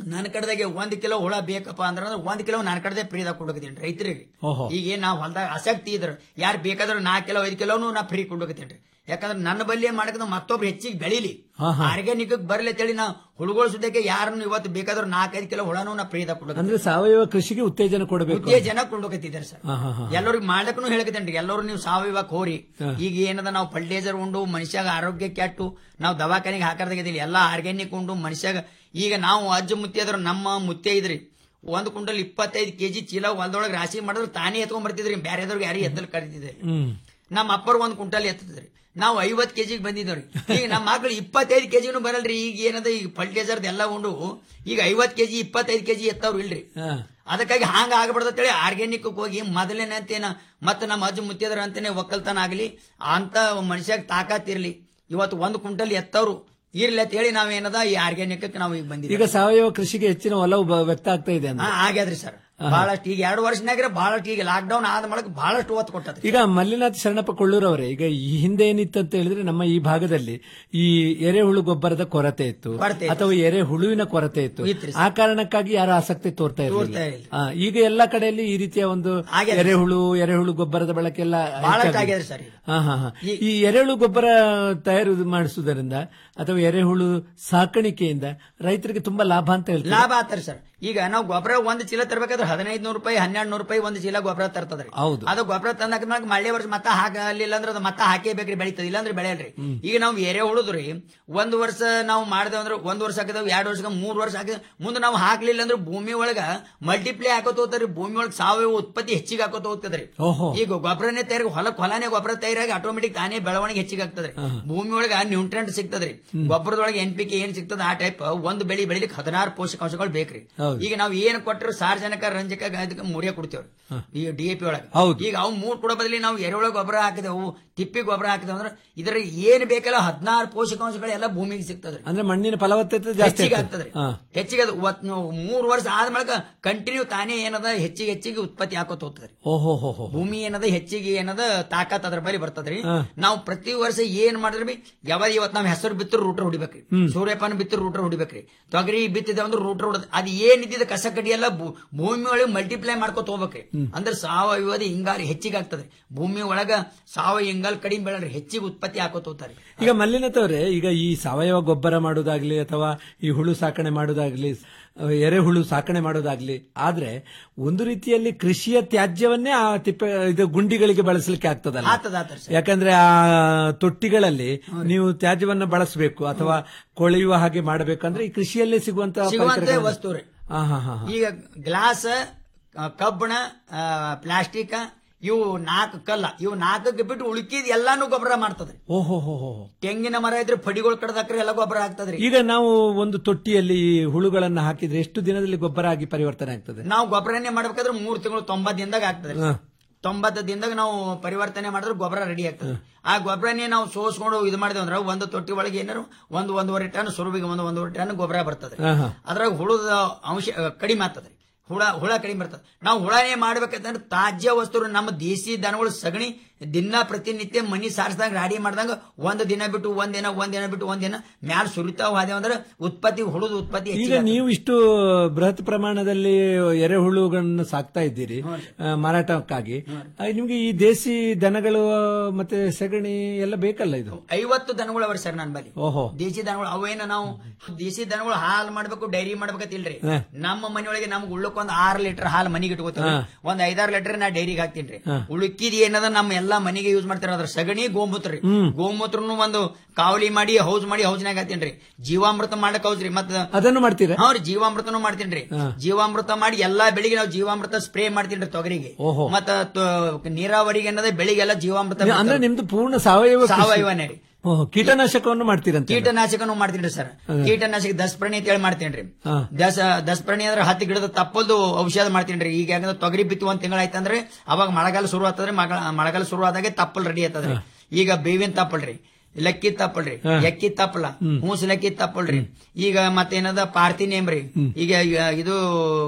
ನನ್ನ ಕಡೆದಾಗೆ ಒಂದ್ ಕಿಲೋ ಹುಳ ಬೇಕಪ್ಪ ಅಂದ್ರೆ ಅಂದ್ರೆ ಒಂದ್ ಕಿಲೋ ನನ್ನ ಕಡೆದೇ ಫ್ರೀದಾಗ ಕೊಡೋಕತ್ತೀನಿ ರೈತರಿಗೆ ಓಹೋ ಈಗ ಏನ್ ನಾವು ಹೊಲ್ದಾಗ ಆಸಕ್ತಿ ಇದ್ರ ಯಾರು ಬೇಕಾದ್ರೆ ನಾಲ್ಕು ಕಿಲೋ ಐದು ಕಿಲೋನು ನಾ ಫ್ರೀ ಕೊಡೋಕತ್ತೀನಿ ಯಾಕಂದ್ರೆ ನನ್ನ ಬಲ್ಲಿ ಮಾಡಕ್ಕೆ ಮತ್ತೊಬ್ರು ಹೆಚ್ಚಿಗೆ ಬೆಳಿಲಿ ಹಾ, ಹಾ. ಆರ್ಗ್ಯಾನಿಕ್ ಬರ್ಲಿ ಅಂತೇಳಿ ನಾ ಹುಳುಗಳು ಸುದ್ದಕ್ಕೆ ಯಾರನ್ನು ಇವತ್ತು ಬೇಕಾದ್ರೆ ನಾಲ್ಕೈದು ಕಿಲೋ ಹುಳನು ನಾ ಫ್ರೀದಾಗ ಕೊಡೋಕೆ ಅಂದ್ರೆ ಸಾವಯವ ಕೃಷಿಗೆ ಉತ್ತೇಜನ ಕೊಡಬೇಕು ಉತ್ತೇಜನ ಕೊಡ್ಬೇಕತ್ತಿದ್ದಾರೆ ಸರ್ ಹಾ, ಹಾ, ಹಾ. ಎಲ್ಲರಿಗೂ ಮಾಡಕ್ಕೂ ಹೇಳಕತ್ತೇನ್ರಿ ಎಲ್ಲರೂ ನೀವು ಸಾವಯವಕ್ಕೆ ಹೋರಿ ಹಾ. ಈಗ ಏನದ ನಾವು ಫರ್ಟಿಲೈಸರ್ ಉಂಡು ಮನುಷ್ಯಾಗ ಆರೋಗ್ಯ ಕೆಟ್ಟು ನಾವು ದವಾಖಾನೆಗೆ ಹಾಕಾರ್ದಾಗಿದ್ದಿಲ್ಲ ಎಲ್ಲ ಆರ್ಗ್ಯಾನಿಕ್ ಉಂಡು ಮನುಷ್ಯಾಗ ಈಗ ನಾವು ಅಜ್ಜ ಮುತ್ತಿ ಆದ್ರ ನಮ್ಮ ಮುತ್ತೆ ಇದ್ರಿ ಒಂದ್ ಕುಂಟಲ್ ಇಪ್ಪತ್ತೈದು ಕೆಜಿ ಚೀಲ ಹೊಲದೊಳಗೆ ರಾಶಿ ಮಾಡಿದ್ರೆ ತಾನೇ ಎತ್ಕೊಂಡ್ ಬರ್ತಿದ್ರಿ ಬ್ಯಾರೆದವ್ರಿಗೆ ಯಾರು ಎದ್ದಲ್ ಕರೀತಿದ್ರಿ ಹ್ಮ್ ನಮ್ಮ ಅಪ್ಪರ್ ಒಂದ್ ಕುಂಟಲ್ ಎತ್ತಿದ್ರಿ ನಾವು ಐವತ್ ಕೆಜಿಗೆ ಬಂದಿದ್ದವ್ರಿ ಈಗ ನಮ್ಮ ಮಕ್ಳು ಇಪ್ಪತ್ತೈದು ಕೆಜಿನೂ ಬರಲ್ರಿ ಈಗ ಏನದ ಈಗ ಫರ್ಟಿಲೈಸರ್ದ ಎಲ್ಲ ಉಂಡು ಈಗ ಐವತ್ ಕೆಜಿ ಇಪ್ಪತ್ತೈದು ಕೆಜಿ ಎತ್ತವ್ರು ಇಲ್ರಿ ಹಾ. ಅದಕ್ಕಾಗಿ ಹಾಂಗ ಆಗ್ಬಿಡ್ತೇಳಿ ಆರ್ಗ್ಯಾನಿಕ್ ಹೋಗಿ ಮೊದಲೇನೆ ಅಂತೇನ ಮತ್ತೆ ನಮ್ಮ ಅಜ್ಜ ಮುತ್ತಿದ್ರ ಅಂತಾನೆ ಒಕ್ಕಲ್ತನ ಆಗಲಿ ಅಂತ ಮನುಷ್ಯಾಗ ತಾಕತ್ ಇರ್ಲಿ ಇವತ್ತು ಒಂದು ಕುಂಟಲ್ ಎತ್ತವ್ರು ಇರ್ಲಿ ಅಂತ ಹೇಳಿ ನಾವೇನದ ಈ ಆರ್ಗ್ಯಾನಿಕ್ ನಾವು ಈಗ ಬಂದಿದ್ದೀವಿ ಈಗ ಸಾವಯವ ಕೃಷಿಗೆ ಹೆಚ್ಚಿನ ಒಲವು ಬ- ವ್ಯಕ್ತ ಆಗ್ತಾ ಇದೆ ಅಂದ್ರೆ ಹಾ, ಆಗ್ಯಾದ್ರಿ ಸರ್ ಬಹಳಷ್ಟು ಈಗ ಎರಡು ವರ್ಷನಾಗ್ರೆ ಬಹಳಷ್ಟು ಈಗ ಲಾಕ್ ಡೌನ್ ಆದ ಮೂಲಕ ಬಹಳಷ್ಟು ಒತ್ತು ಕೊಟ್ಟದ್ರಿ ಈಗ ಮಲ್ಲಿನಾಥ್ ಶರಣಪ್ಪ ಕೊಳ್ಳೂರವರೇ ಈಗ ಈ ಹಿಂದೆ ಏನಿತ್ತು ಅಂತ ಹೇಳಿದ್ರೆ ನಮ್ಮ ಈ ಭಾಗದಲ್ಲಿ ಈ ಎರೆಹುಳು ಗೊಬ್ಬರದ ಕೊರತೆ ಇತ್ತು ಕೊರತೆ ಇತ್ತು. ಅಥವಾ ಎರೆಹುಳುವಿನ ಕೊರತೆ ಇತ್ತು ಇತ್ರಿ ಆ ಕಾರಣಕ್ಕಾಗಿ ಯಾರು ಆಸಕ್ತಿ ತೋರ್ತಾ ತೋರ್ತಾ ಇರಲಿಲ್ಲ ಆ, ಈಗ ಎಲ್ಲಾ ಕಡೆಯಲ್ಲಿ ಈ ರೀತಿಯ ಒಂದು ಆಗ್ಯದ. ಎರೆಹುಳು ಎರೆಹುಳು ಗೊಬ್ಬರದ ಬಳಕೆ ಎಲ್ಲ ಬಹಳಷ್ಟು ಹೆಚ್ಚಾಗಿದೆ. ಆಗ್ಯದ್ರಿ ಸರ್ ಈಗ. ಹಾ, ಹಾ, ಹಾ. ಈ ಎರೆಹುಳು ಗೊಬ್ಬರ ತಯಾರು ಮಾಡಿಸುವುದರಿಂದ ಅಥವಾ ಎರೆಹುಳು ಸಾಕಾಣಿಕೆಯಿಂದ ರೈತರಿಗೆ ತುಂಬಾ ಲಾಭ ಅಂತ ಹೇಳ್ತಾರೆ ಲಾಭ ಆತರಿ ಸರ್ ಈಗ ನಾವು ಗೊಬ್ಬರ ಒಂದು ಚೀಲ ತರಬೇಕಾದ್ರೆ ಹದಿನೈದು ನೂರು ರೂಪಾಯಿ ಹನ್ನೆರಡು ನೂರು ರೂಪಾಯಿ ಒಂದು ಚೀಲ ಗೊಬ್ಬರ ತರ್ತದ್ರಿ ಹೌದು. ಅದು ಗೊಬ್ಬರ ತಂದಾಗ ಮಳೆ ವರ್ಷ ಮತ್ತ ಹಾಕಲಿಲ್ಲ ಅಂದ್ರೆ ಅದು ಮತ್ತ ಹಾಕೇಬೇಕ್ರಿ ಬೆಳಿತದ ಇಲ್ಲಾಂದ್ರೆ ಬೆಳೆಯಲ್ರಿ ಈಗ ನಾವು ಎರೆ ಉಳಿದ್ರಿ ಒಂದ್ ವರ್ಷ ನಾವು ಮಾಡಿದೆ ಅಂದ್ರೆ ಒಂದ್ ವರ್ಷ ಹಾಕಿದವ್ ಎರಡು ವರ್ಷಕ್ಕೆ ಮೂರ್ ವರ್ಷ ಹಾಕಿದ ಮುಂದೆ ನಾವು ಹಾಕ್ಲಿಲ್ಲ ಅಂದ್ರೆ ಭೂಮಿ ಒಳಗ ಮಲ್ಟಿಪ್ಲೈ ಹಾಕೋತ ಹೋಗ್ತಾರಿ ಭೂಮಿ ಒಳಗ ಸಾವಯವ ಉತ್ಪತ್ತಿ ಹೆಚ್ಚಿಗೆ ಹಾಕೋತ ಹೋಗ್ತದ್ರಿ ಓಹೋ ಈಗ ಗೊಬ್ಬರನೇ ತಯಾರಿ ಹೊಲಕ್ ಹೊಲನೇ ಗೊಬ್ಬರ ತಯಾರಾಗಿ ಆಟೋಮೆಟಿಕ್ ತಾನೇ ಬೆಳವಣಿಗೆ ಹೆಚ್ಚಿಗೆ ಆಗ್ತದ್ರಿ ಭೂಮಿ ಒಳಗ ನ್ಯೂಟ್ರೆಂಟ್ ಸಿಗ್ತದ್ರಿ ಗೊಬ್ಬರದೊಳಗೆ ಎನ್ ಪಿ ಕೆ ಏನ್ ಸಿಗ್ತದ ಆ ಟೈಪ್ ಒಂದು ಬೆಳಿ ಬೆಳಿಲಿಕ್ಕೆ ಹದಿನಾರು ಪೋಷಕಾಂಶಗಳು ಬೇಕ್ರಿ ಹೌದು. ಈಗ ನಾವು ಏನ್ ಕೊಟ್ಟರು ಸಾರ್ವಜನಿಕ ರಂಜಕ ಅದಕ್ಕೆ ಮುರಿಯ ಕೊಡ್ತೇವ್ರಿ ಈ ಡಿ ಎ ಪಿ ಒಳಗೆ ಹೌದು. ಈಗ ಅವು ಮೂರ್ ಕೊಡೋ ಬದಲಿ ನಾವು ಎರೆಹುಳ ಗೊಬ್ಬರ ಹಾಕಿದೆವು ತಿಪ್ಪಿ ಗೊಬ್ಬರ ಹಾಕಿದೆವು ಅಂದ್ರೆ ಇದ್ರ ಏನ್ ಬೇಕಲ್ಲ ಹದಿನಾರು ಪೋಷಕಾಂಶಗಳು ಎಲ್ಲ ಭೂಮಿಗೆ ಸಿಗ್ತದ್ರಿ ಅಂದ್ರೆ ಮಣ್ಣಿನ ಫಲವತ್ತತೆ ಜಾಸ್ತಿ ಹೆಚ್ಚಿಗೆ ಆಗ್ತದೆ. ಆಗ್ತದ್ರಿ ಹಾ. ಹೆಚ್ಚಿಗೆ ಅದು ಒತ್- ಮೂರ್ ವರ್ಷ ಆದ್ಮೇಲೆ ಕಂಟಿನ್ಯೂ ತಾನೇ ಏನದ ಹೆಚ್ಚಿಗೆ ಹೆಚ್ಚಿಗೆ ಉತ್ಪತ್ತಿ ಹಾಕೋತ ಹೋಗ್ತದ್ರಿ ಓಹೋ ಹೋ ಹೋ ಭೂಮಿ ಏನದ ಹೆಚ್ಚಿಗೆ ಏನದ ತಾಕತ್ ಅದ್ರ ಬಳಿ ಬರ್ತದ್ರಿ ಹಾ. ನಾವು ಪ್ರತಿ ವರ್ಷ ಏನ್ ಮಾಡಿದ್ರಿ ಬಿ ಯಾವಾಗ ಇವತ್ ನಾವ್ ಹೆಸರು ಬಿತ್ತರು ರೂಟರ್ ಹೊಡಿಬೇಕ್ರಿ ಸೂರ್ಯಪಾನ ಬಿತ್ತರು ರೂಟರ್ ಹೊಡಿಬೇಕ್ರಿ ತೊಗರಿ ಬಿತ್ತಿದೆ ಅಂದ್ರೆ ರೂಟರ್ ಹೊಡದ್ ಅದ್ ಏನ್ ಇದ್ದಿದ್ದು ಕಸ ಕಡಿ ಎಲ್ಲ ಭೂ- ಭೂಮಿ ಒಳಗೆ ಮಲ್ಟಿಪ್ಲೈ ಮಾಡ್ಕೊತ ಹೋಗ್ಬೇಕ್ರಿ ಅಂದ್ರೆ ಸಾವಯವದ ಹಿಂಗಾಲ್ ಹೆಚ್ಚಿಗೆ ಆಗ್ತದೆ ಭೂಮಿ ಒಳಗ ಸಾವಯವ ಹಿಂಗಾಲ್ ಕಡಿಮೆ ಬೆಳರಿ ಹೆಚ್ಚಿಗೆ ಉತ್ಪತ್ತಿ ಹಾಕೋತ ಹೋಗ್ತಾರೆ ಈಗ ಮಲ್ಲಿನಾಥ್ ಅವರೇ ಈಗ ಈ ಸಾವಯವ ಗೊಬ್ಬರ ಮಾಡೋದಾಗ್ಲಿ ಅಥವಾ ಈ ಹುಳು ಸಾಕಣೆ ಮಾಡೋದಾಗ್ಲಿ ಅಹ್, ಎರೆಹುಳು ಸಾಕಣೆ ಮಾಡೋದಾಗ್ಲಿ ಆದ್ರೆ ಒಂದು ರೀತಿಯಲ್ಲಿ ಕೃಷಿಯ ತ್ಯಾಜ್ಯವನ್ನೇ ಆ ತಿಪ್ಪೆ ಇದು ಗುಂಡಿಗಳಿಗೆ ಬಳಸಲಿಕ್ಕೆ ಆಗ್ತದಲ್ಲ ಆತದ ಆತದ ಸರ್. ಯಾಕಂದ್ರೆ ಆ ತೊಟ್ಟಿಗಳಲ್ಲಿ ನೀವು ತ್ಯಾಜ್ಯವನ್ನ ಬಳಸಬೇಕು ಅಥವಾ ಕೊಳೆಯುವ ಹಾಗೆ ಮಾಡಬೇಕಂದ್ರೆ ಈ ಕೃಷಿಯಲ್ಲೇ ಸಿಗುವಂತ ಸಿಗುವಂತ ವಸ್ತು ರೀ ಹಾ ಹಾ ಹಾ ಈಗ ಗ್ಲಾಸ್ ಆ, ಕಬ್ಬಣ ಆ, ಪ್ಲಾಸ್ಟಿಕ್ ಇವು ನಾಲ್ಕು ಕಲ್ಲ ಇವು ನಾಲ್ಕಕ್ಕೆ ಬಿಟ್ಟು ಉಳುಕಿದ್ ಎಲ್ಲಾನು ಗೊಬ್ಬರ ಮಾಡ್ತದ್ರಿ ಓಹೋ ಹೋ ಹೋ ಹೋ. ತೆಂಗಿನ ಮರ ಇದ್ರೆ ಪಡಿಗಳು ಕಡ್ದಾಕ್ರೆ ಎಲ್ಲ ಗೊಬ್ಬರ ಆಗ್ತದ್ರಿ ಈಗ ನಾವು ಒಂದು ತೊಟ್ಟಿಯಲ್ಲಿ ಈ ಹುಳುಗಳನ್ನ ಹಾಕಿದ್ರೆ ಎಷ್ಟು ದಿನದಲ್ಲಿ ಗೊಬ್ಬರ ಆಗಿ ಪರಿವರ್ತನೆ ಆಗ್ತದೆ ನಾವು ಗೊಬ್ಬರನೇ ಮಾಡ್ಬೇಕಾದ್ರೆ ಮೂರ್ ತಿಂಗಳು ತೊಂಬತ್ ದಿನದಾಗ ಆಗ್ತದೆ ಹಾ. ತೊಂಬತ್ತು ದಿನದಾಗ ನಾವು ಪರಿವರ್ತನೆ ಮಾಡಿದ್ರೆ ಗೊಬ್ಬರ ರೆಡಿ ಆಗ್ತದೆ ಆ ಗೊಬ್ಬರನೇ ನಾವು ಸೋಸ್ಕೊಂಡು ಇದು ಮಾಡಿದ್ವಿ ಅಂದ್ರೆ ಒಂದು ತೊಟ್ಟಿ ಒಳಗೆ ಏನಾರು ಒಂದು ಒಂದೂವರೆ ಟನ್ ಸುರುಬಿಗೆ ಒಂದು ಒಂದೂವರೆ ಟನ್ ಗೊಬ್ಬರ ಬರ್ತದೆ ಹಾ, ಹಾ. ಅದ್ರಾಗ ಹುಳದ ಅಂಶ ಅ, ಕಡಿಮೆ ಆಗ್ತದೆ ಹುಳ ಹುಳ ಕಡಿಮೆ ಬರ್ತದೆ ನಾವು ಹುಳನೇ ಮಾಡ್ಬೇಕಂತಂದ್ರೆ ತಾಜ್ಯ ವಸ್ತು ನಮ್ಮ ದೇಸಿ ದನಗಳು ಸಗಣಿ ದಿನ ಪ್ರತಿನಿತ್ಯ ಮನಿ ಸಾರಿಸಿದಾಗ ರಾಡಿ ಮಾಡಿದಾಗ ಒಂದು ದಿನ ಬಿಟ್ಟು ಒಂದ್ ದಿನ ಒಂದ್ ದಿನ ಬಿಟ್ಟು ಒಂದ್ ದಿನ ಮ್ಯಾಲ ಸುರಿತಾವ್ ಹಾದೇವ್ ಅಂದ್ರೆ ಉತ್ಪತ್ತಿ ಹುಳದ ಉತ್ಪತ್ತಿ ಈಗ ಹೆಚ್ಚಿಗೆ ಆಗ್ತದೆ. ನೀವು ಇಷ್ಟು ಬೃಹತ್ ಪ್ರಮಾಣದಲ್ಲಿ ಎರೆಹುಳುಗಳನ್ನು ಸಾಕ್ತಾ ಇದ್ದೀರಿ ಆ, ಮಾರಾಟಕ್ಕಾಗಿ ಆ, ನಿಮ್ಗೆ ಈ ದೇಸಿ ದನಗಳು ಮತ್ತೆ ಸಗಣಿ ಎಲ್ಲ ಬೇಕಲ್ಲ ಇದು ಐವತ್ತು ದನಗಳು ಅವ ಸರ್ ನನ್ನ ಬಳಿ ಓಹೋ ದೇಸಿ ದನಗಳು ಅವೇನ ನಾವು ದೇಸಿ ದನಗಳು ಹಾಲು ಮಾಡ್ಬೇಕು ಡೈರಿ ಮಾಡ್ಬೇಕಂತಿಲ್ರಿ ಹಾ. ನಮ್ಮ ಮನೆಯೊಳಗೆ ನಮ್ಗೆ ಉಳ್ಳಕ್ ಒಂದ್ ಆರ್ ಲೀಟರ್ ಹಾಲು ಮನೆಗೆ ಇಟ್ಕೋತೀವಿ ಹಾ. ಒಂದ್ ಐದಾರು ಲೀಟರ್ ನಾ ಡೈರಿಗೆ ಹಾಕ್ತೀನಿ ಹಾ. ಉಳುಕಿದ್ ಏನದ ನಮ್ಮ ಎಲ್ಲಾ ಮನೆಗೆ ಯೂಸ್ ಮಾಡ್ತಾರ ಅದ್ರ ಸಗಣಿ ಗೋಮೂತ್ರ ರೀ ಗೋಮೂತ್ರನು ಒಂದು ಕಾವಲಿ ಮಾಡಿ ಹೌಸ್ ಮಾಡಿ ಹೌಸ್ನಾಗ ಹಾಕ್ತೀನಿ ಜೀವಾಮೃತ ಮಾಡಕ್ ಹೌಸ್ ರೀ ಮತ್ತ ಅದನ್ನು ಮಾಡ್ತೀರಾ ಹಾ ರೀ ಜೀವಾಮೃತನು ಮಾಡ್ತೀನಿ ಜೀವಾಮೃತ ಮಾಡಿ ಎಲ್ಲಾ ಬೆಳಿಗ್ಗೆ ನಾವು ಜೀವಾಮೃತ ಸ್ಪ್ರೇ ಮಾಡ್ತೀನಿ ತೊಗರಿಗೆ ಓಹೋ. ಮತ್ತ ತ- ನೀರಾವರಿಗೆ ಏನದ ಬೆಳಿಗ್ಗೆಲ್ಲ ಜೀವಾಮೃತ ಅಂದ್ರೆ ಬಿಡ್ತಾರೆ. ನಿಮ್ದು ಪೂರ್ಣ ಸಾವಯವ ಕೃಷಿ. ಸಾವಯವನೇ ರೀ ಓಹೋ, ಕೀಟನಾಶಕವನ್ನು ಮಾಡ್ತೀರಂತ ಕೀಟನಾಶಕನು ಮಾಡ್ತೀನಿ ಸರ್ ಕೀಟನಾಶಕ ದಸ್ಪ್ರಣಿ ಅಂತ ಹೇಳಿ ಮಾಡ್ತೇನ್ರಿ ಹಾ. ದಸ ದಸ್ಪ್ರಣಿ ಅಂದ್ರೆ ಹತ್ತಿ ಗಿಡದ ತಪ್ಪಲ್ದು ಔಷಧ ಮಾಡ್ತೀನಿ ಈಗ ಯಾಕಂದ್ರೆ ತೊಗರಿ ಬಿತ್ತಿ ಒಂದ್ ತಿಂಗಳ ಆಯ್ತಂದ್ರೆ ಅವಾಗ ಮಳೆಗಾಲ ಶುರು ಆಗ್ತದ್ರಿ ಮಗ- ಮಳೆಗಾಲ ಶುರು ಆದಾಗೆ ತಪ್ಪಲ್ ರೆಡಿ ಆಗ್ತದ್ರಿ ಈಗ ಬೇವಿನ ತಪ್ಪಲ್ರಿ ಲಕ್ಕಿ ತಪ್ಪಲ್ರಿ ಎಕ್ಕಿ ತಪ್ಪಲ ಹೂಸ್ ಲಕ್ಕಿ ತಪ್ಪಲ್ರಿ ಈಗ ಮತ್ತೇನದ ಪಾರ್ತಿ ನೇಮ್ರಿ ಈಗ ಈಗ ಇದು